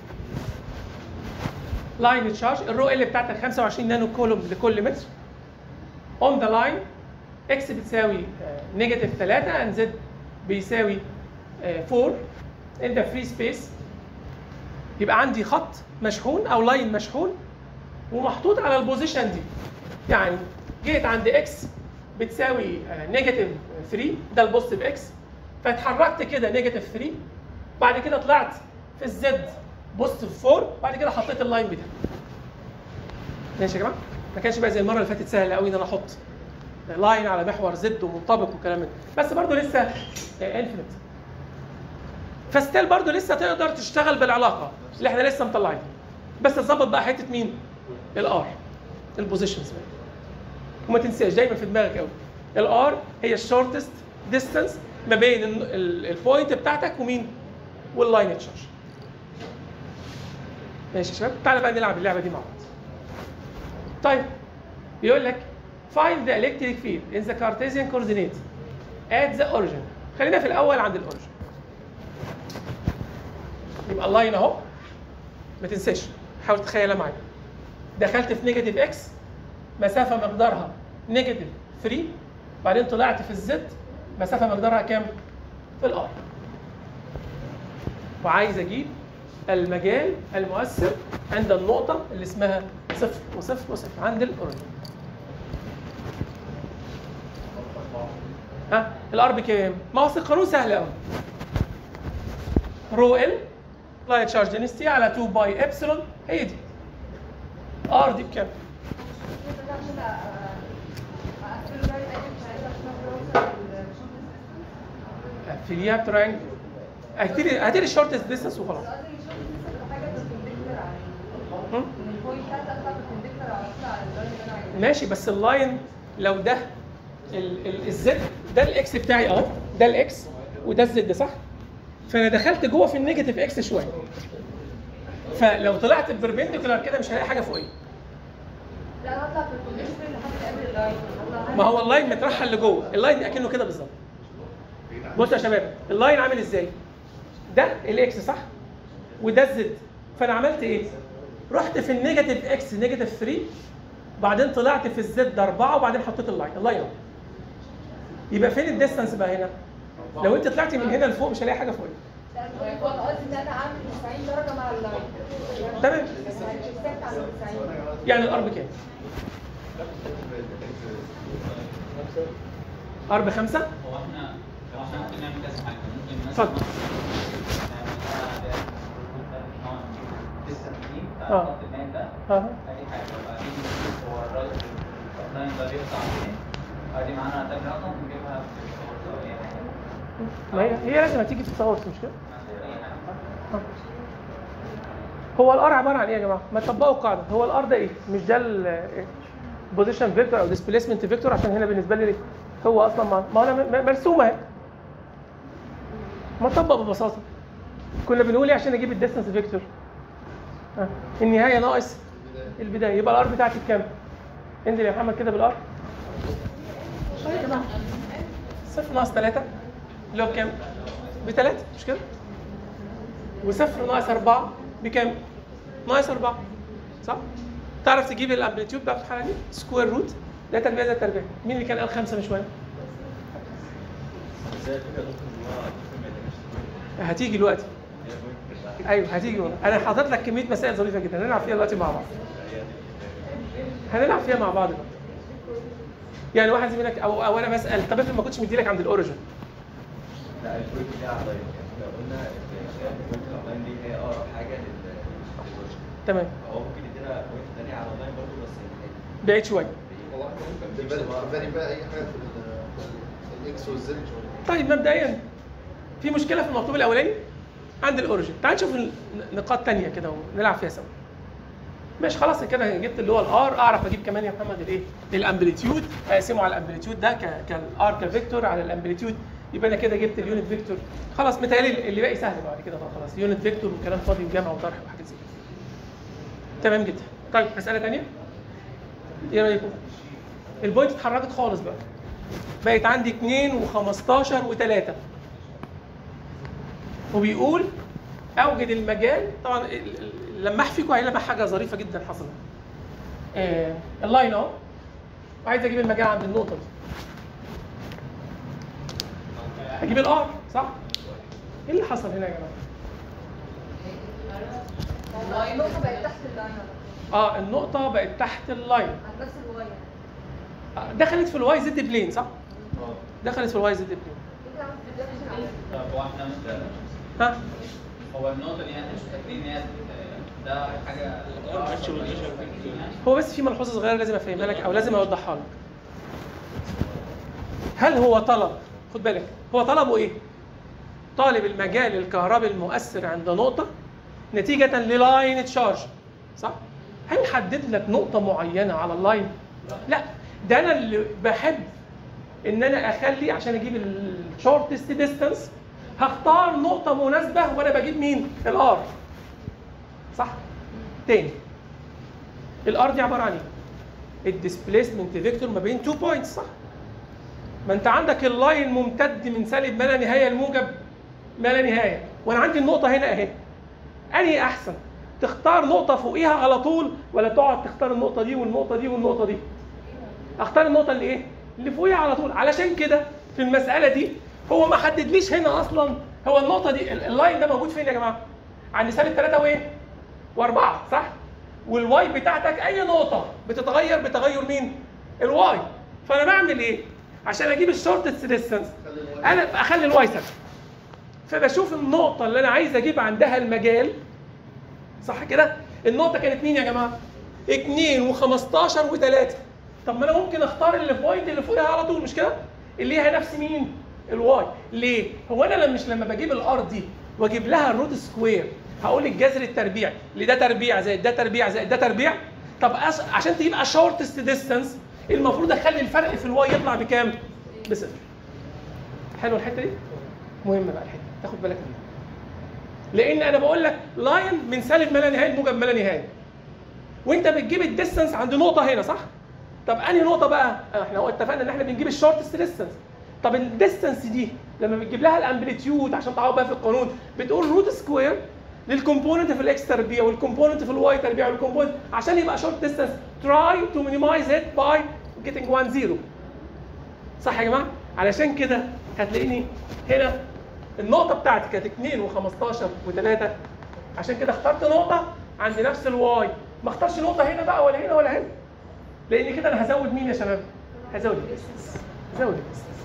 line charge الرو ال بتاعتك 25 نانو كولوم لكل متر on the line x بتساوي نيجاتيف 3 and z بيساوي آه، 4 in the free space يبقى عندي خط مشحون او لاين مشحون ومحطوط على البوزيشن دي يعني جيت عند اكس بتساوي نيجاتيف 3 ده البوزيتيف اكس فاتحركت كده نيجاتيف 3 بعد كده طلعت في الزد بوزيتيف 4 بعد كده حطيت اللاين بتاعي ماشي يا جماعه ما كانش بقى زي المره اللي فاتت سهل قوي ان انا احط لاين على محور زد ومنطبق والكلام ده بس برضه لسه انفينيت فستيل برضه لسه تقدر تشتغل بالعلاقه اللي احنا لسه مطلعينها بس تظبط بقى حته مين؟ الار البوزيشنز وما تنساش دايما في دماغك قوي الار هي الشورتست ديستانس ما بين ال- ال- البوينت بتاعتك ومين؟ واللاين تشارج ماشي يا شباب تعالى بقى نلعب اللعبه دي مع بعض طيب بيقول لك find the electric field in the Cartesian coordinate at the origin خلينا في الاول عند الاوريجن يبقى اللاين اهو ما تنساش حاول تتخيلها معايا دخلت في نيجاتيف اكس مسافه مقدارها نيجاتيف 3 بعدين طلعت في الزد مسافه مقدارها كام؟ في الار وعايز اجيب المجال المؤثر عند النقطه اللي اسمها صفر وصفر وصفر عند الاوريجن ها الار بكام؟ ما هو أصل القانون سهل قوي رو ال لاين تشارج دينستي على 2 باي ابسلون هي دي ار دي بكام؟ قفليها بترينجل هاتيلي هاتيلي الشورت ديستنس وخلاص هم؟ ماشي بس اللاين لو ده ال- ال- الزد ده الاكس بتاعي اهو ده الاكس وده الزد صح؟ فانا دخلت جوه في النيجاتيف اكس شويه فلو طلعت بيربنديكولار كده مش هلاقي حاجه فوقيه لا هطلع في الكومبيوتر لحد قبل اللاين هطلع ما هو اللاين مترحل لجوه اللاين اكنه كده بالظبط بص يا شباب اللاين عامل ازاي ده الاكس صح وده الزد فانا عملت ايه رحت في النيجاتيف اكس نيجاتيف 3 بعدين طلعت في الزد 4 وبعدين حطيت اللاين اللاين اهو يبقى فين الديستانس بقى هنا لو انت طلعتي من هنا لفوق مش هلاقي حاجه فوقيه لا انا بقول قصدي ان انا اعمل 90 درجه مع اللاين تمام يعني الست على 90 يعني الار بكام؟ ار بخمسه هو احنا هو احنا ممكن نعمل كذا حاجه ممكن اتفضل. بتاع آه. خط البيان ده اه ادي حاجه وبعدين نشوف هو الراجل اللاين ده بيقطع فين ادي معانا ده رقم نجيبها في الصور او اي حاجه ما هي هي لازم هتيجي تتصور مش كده؟ اي حاجه آه. هو الار عباره عن ايه يا جماعه؟ ما تطبقوا القاعده هو الار ده ايه؟ مش ده البوزيشن فيكتور او ديسبيسمنت فيكتور عشان هنا بالنسبه لي هو اصلا ما, ما انا م- م- مرسومه اهي ما تطبق ببساطه كنا بنقول ايه عشان اجيب الديستنس فيكتور؟ آه. النهايه ناقص البدايه يبقى الار بتاعتي بكام؟ انزل يا محمد كده بالار طيب يا جماعه صفر ناقص 3 اللي هو بكام؟ بثلاثة مش كده؟ وصفر ناقص أربعة بكام؟ ناقص أربعة صح؟ تعرف تجيب الامبليتيود بقى في الحالة دي سكوير روت ده تربيع ده تربيع مين اللي كان قال خمسة من شوية؟ هتيجي دلوقتي ايوه هتيجي والله. انا حاطط لك كميه مسائل ظريفه جدا هنلعب فيها دلوقتي مع بعض هنلعب فيها مع بعض بقى. يعني واحد زميلك او او انا بسال طب افرض ما كنتش مديلك عند الاوريجن لا البوينت دي على اللاين يعني لو قلنا ان البوينت الاونلاين دي هي اقرب حاجه لل للوجه تمام هو ممكن يدينا بوينت ثانيه على اللاين برضه بس يعني بعيد شويه والله احنا ممكن نبالي نبالي بقى اي حاجه في ال- في الاكس والزد طيب مبدئيا في مشكله في المطلوب الاولاني عند الاوريجن تعال نشوف ال- نقاط تانية كده ونلعب فيها سوا ماشي خلاص كده جبت اللي هو الار اعرف اجيب كمان يا محمد الايه الامبليتيود اقسمه على الامبليتيود ده ك- كالار كفيكتور على الامبليتيود يبقى انا كده جبت اليونت فيكتور خلاص متهيألي اللي باقي سهل بعد كده بقى خلاص يونت فيكتور وكلام فاضي وجمع وطرح وحاجات زي كده تمام جدا طيب مساله ثانيه ايه رايكم البوينت اتحركت خالص بقى بقت عندي 2 و15 و3 وبيقول اوجد المجال طبعا ال- ال- اللماح فيكم هيلمح حاجه ظريفه جدا حصلت آه اللاين اهو وعايز اجيب المجال عند النقطه دي اجيب الار صح ايه اللي حصل هنا يا جماعه النقطه بقت تحت اللاين اه النقطه بقت تحت اللاين عند نفس الواي آه، دخلت في الواي زد بلين صح دخلت في الواي زد بلين كده عملت ريفلكشن على طب هو احنا مش ها هو النقطه دي احنا مش فاكرين ان هي ده حاجه هو بس في ملحوظه صغيره لازم افهمها لك او لازم اوضحها لك هل هو طلب خد بالك هو طلبه ايه طالب المجال الكهربي المؤثر عند نقطه نتيجه للاين تشارج صح هل حدد لك نقطه معينه على اللاين لا ده انا اللي بحب ان انا اخلي عشان اجيب الشورتست ديستانس هختار نقطه مناسبه وانا بجيب مين الار صح تاني الار دي عباره عن ايه الديسبيسمنت فيكتور ما بين تو بوينتس صح ما انت عندك اللاين ممتد من سالب ما لا نهايه لموجب ما لا نهايه وانا عندي النقطه هنا اهي انهي احسن تختار نقطه فوقيها على طول ولا تقعد تختار النقطه دي والنقطه دي والنقطه دي اختار النقطه اللي ايه اللي فوقيها على طول علشان كده في المساله دي هو ما حددليش هنا اصلا هو النقطه دي ال- اللاين ده موجود فين يا جماعه عند سالب 3 وايه واربعه صح والواي بتاعتك اي نقطه بتتغير بتغير مين الواي فانا بعمل ايه عشان اجيب الشورتست ديستانس انا اخلي الواي ثابت فبشوف النقطه اللي انا عايز اجيب عندها المجال صح كده النقطه كانت مين يا جماعه 2 و15 و3 طب ما انا ممكن اختار اللي في بوينت اللي فوقها على طول مش كده اللي هي نفس مين الواي ليه هو انا لما مش لما بجيب الار دي واجيب لها الروت سكوير هقول الجذر التربيع اللي ده تربيع زائد ده تربيع زائد ده تربيع طب أش... عشان تجيب شورتست ديستانس المفروض اخلي الفرق في الواي يطلع بكام بصفر حلو الحته دي مهمه بقى الحته دي، تاخد بالك منها لان انا بقول لك لاين من سالب ما لا نهايه لموجب ما لا نهايه وانت بتجيب الديستانس عند نقطه هنا صح طب انهي نقطه بقى احنا هو اتفقنا ان احنا بنجيب الشورتست ديستانس طب الديستانس دي لما بتجيب لها الامبليتيود عشان تعوض بقى في القانون بتقول روت سكوير للكومبوننت في الاكس تربيع والكومبوننت في الواي تربيع والكومبوننت عشان يبقى شورت ديستانس تراي تو مينيمايز ات باي جيتنج 1 0 صح يا جماعه علشان كده هتلاقيني هنا النقطه بتاعتي كانت 2 و15 و3 عشان كده اخترت نقطه عند نفس الواي ما اختارش نقطه هنا بقى ولا هنا ولا هنا لان كده انا هزود مين يا شباب هزود الديستنس هزود الديستنس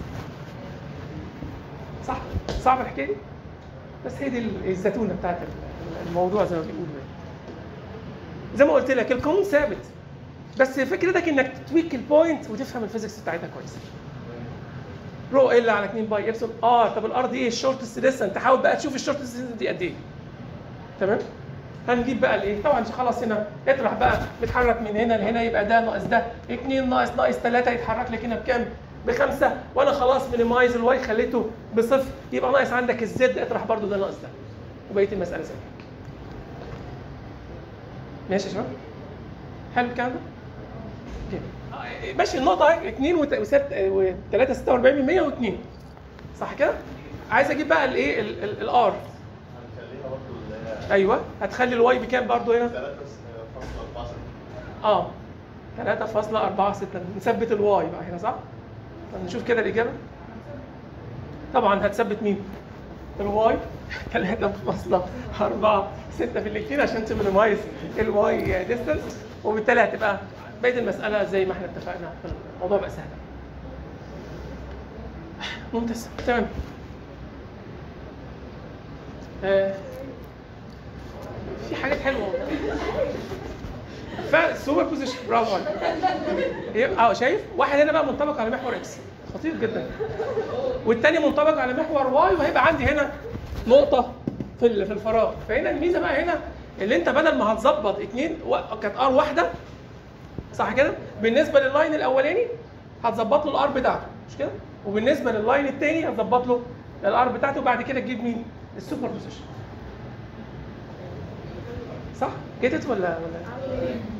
صح صعب الحكايه دي بس هي دي الزتونه بتاعت الموضوع زي ما بيقولوا يعني. زي ما قلت لك القانون ثابت بس فكرتك انك تتويك البوينت وتفهم الفيزيكس بتاعتها كويس رو ال على 2 باي ابسلون ار طب الار دي ايه الشورتست ديستنس تحاول بقى تشوف الشورتست ديستنس دي قد ايه تمام هنجيب بقى الايه طبعا خلاص هنا اطرح بقى بيتحرك من هنا لهنا يبقى ده ناقص ده 2 ناقص ناقص 3 يتحرك لك هنا بكام بخمسه وانا خلاص مينيمايز الواي خليته بصفر يبقى ناقص عندك الزد اطرح برضو ده ناقص ده وبقيه المساله زي هيك ماشي يا شباب حلو الكلام ده اوكي. آه، ماشي النقطه اهي 2 و 3 46 من 100 و2 صح كده عايز اجيب بقى الايه الار هنخليها برضه اللي هي ايوه هتخلي الواي بكام برضو هنا 3.46 اه 3.46 نثبت الواي بقى هنا صح؟ طب نشوف كده الإجابة طبعا هتثبت مين؟ الواي 3.46 في الاثنين عشان تمينيمايز الواي ديستنس وبالتالي هتبقى بقية المسألة زي ما احنا اتفقنا الموضوع بقى سهل ممتاز تمام آه، في حاجات حلوه والله فالسوبر بوزيشن برافو عليك يبقى- اه شايف واحد هنا بقى منطبق على محور اكس خطير جدا والتاني منطبق على محور واي وهيبقى عندي هنا نقطه في ال- في الفراغ فهنا الميزه بقى هنا اللي انت بدل ما هتظبط اتنين و- كانت ار واحده صح كده بالنسبه لللاين الاولاني هتظبط له الار بتاعته مش كده وبالنسبه لللاين الثاني هتظبط له الار بتاعته وبعد كده تجيب مين السوبر بوزيشن صح جيتت ولا ولا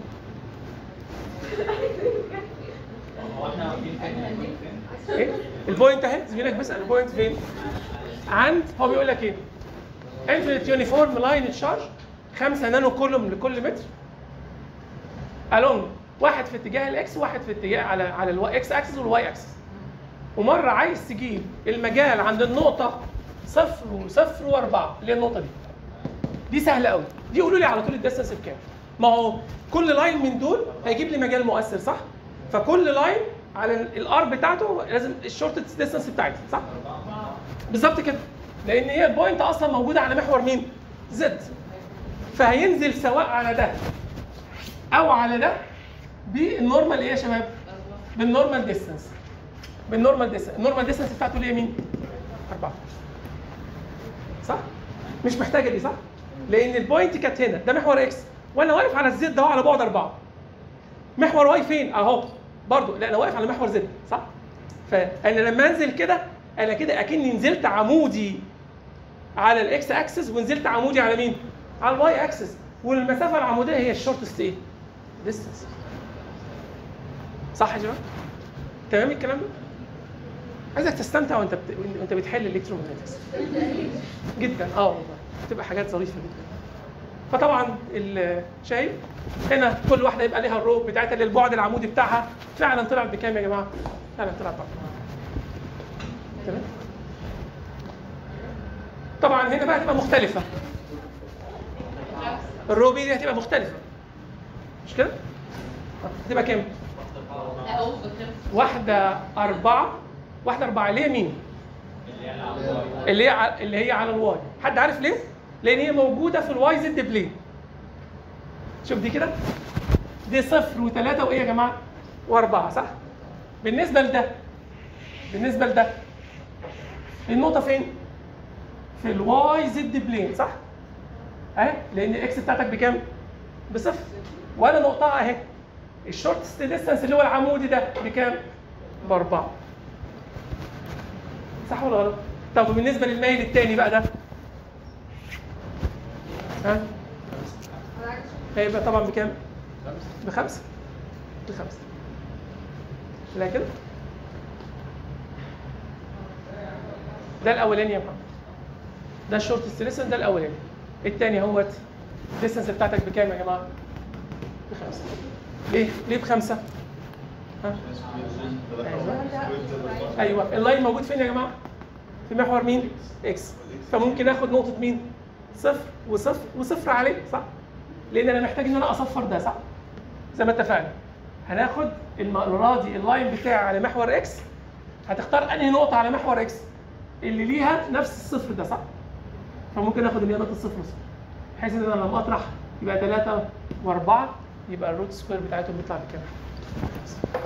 هو احنا واقفين فين؟ واقفين فين؟ ايه البوينت اهي زميلك بيسال البوينت فين عند هو بيقول لك ايه انفينيت يونيفورم لاين تشارج 5 نانو كولوم لكل متر الون واحد في اتجاه الاكس وواحد في اتجاه على على الاكس اكسس والواي اكسس ومره عايز تجيب المجال عند النقطه صفر وصفر واربعه اللي هي النقطه دي دي سهله قوي دي قولوا لي على طول الديستنس بكام ما هو كل لاين من دول هيجيب لي مجال مؤثر صح فكل لاين على الار بتاعته لازم الشورت ديستنس بتاعتي صح بالظبط كده لان هي البوينت اصلا موجوده على محور مين زد فهينزل سواء على ده او على ده بالنورمال ايه يا شباب بالنورمال ديستنس بالنورمال ديستنس النورمال ديستنس بتاعته اللي هي مين أربعة صح مش محتاجه دي صح لان البوينت كانت هنا ده محور اكس وانا واقف على الزد اهو على بعد أربعة محور واي فين اهو برضو لا انا واقف على محور زد صح فانا لما انزل كده انا كده اكني نزلت عمودي على الاكس اكسس ونزلت عمودي على مين على الواي اكسس والمسافه العموديه هي الشورتست ايه ديستنس صح يا جماعه تمام الكلام ده عايزك تستمتع وانت بت... وانت بتحل الكترومagنetics جدا اه والله بتبقى حاجات ظريفه جدا فطبعا ال- شايف هنا كل واحده يبقى ليها الروب بتاعتها اللي البعد العمودي بتاعها فعلا طلعت بكام يا جماعه؟ فعلا طلعت بكام تمام طبعا هنا بقى هتبقى مختلفه الروبي دي هتبقى مختلفه مش كده؟ آه، هتبقى كام؟ اهو واحده أربعة واحده أربعة اللي هي مين؟ اللي هي ع- اللي هي على الواي حد عارف ليه؟ لان هي موجوده في الواي زد بلين شوف دي كده دي صفر وثلاثة وايه يا جماعه؟ واربعة صح؟ بالنسبه لده بالنسبه لده النقطه فين؟ في الواي زد بلين صح؟ اهي لان الاكس بتاعتك بكام؟ بصفر وانا نقطها اهي الشورت ديستانس اللي هو العمودي ده بكام؟ باربعه صح ولا غلط؟ طب وبالنسبه للميل الثاني بقى ده ها؟ هيبقى طبعا بكام؟ بخمسه بخمسه لا كده؟ ده الاولاني يا محمد ده الشورت ستيليسن ده الاولاني الثاني اهوت الديستنس بتاعتك بكام يا جماعه؟ بخمسه ليه؟ ليه بخمسه؟ ها؟ ايوه اللاين موجود فين يا جماعه؟ في محور مين؟ اكس فممكن اخد نقطه مين؟ صفر وصفر وصفر عليه صح؟ لان انا محتاج ان انا اصفر ده صح؟ زي ما اتفقنا هناخد المره دي اللاين بتاعي على محور اكس هتختار انهي نقطه على محور اكس اللي ليها نفس الصفر ده صح؟ فممكن اخد اللي هي نقطه صفر وصفر بحيث ان انا لما اطرح يبقى 3 و4 يبقى الروت سكوير بتاعتهم بيطلع بكام؟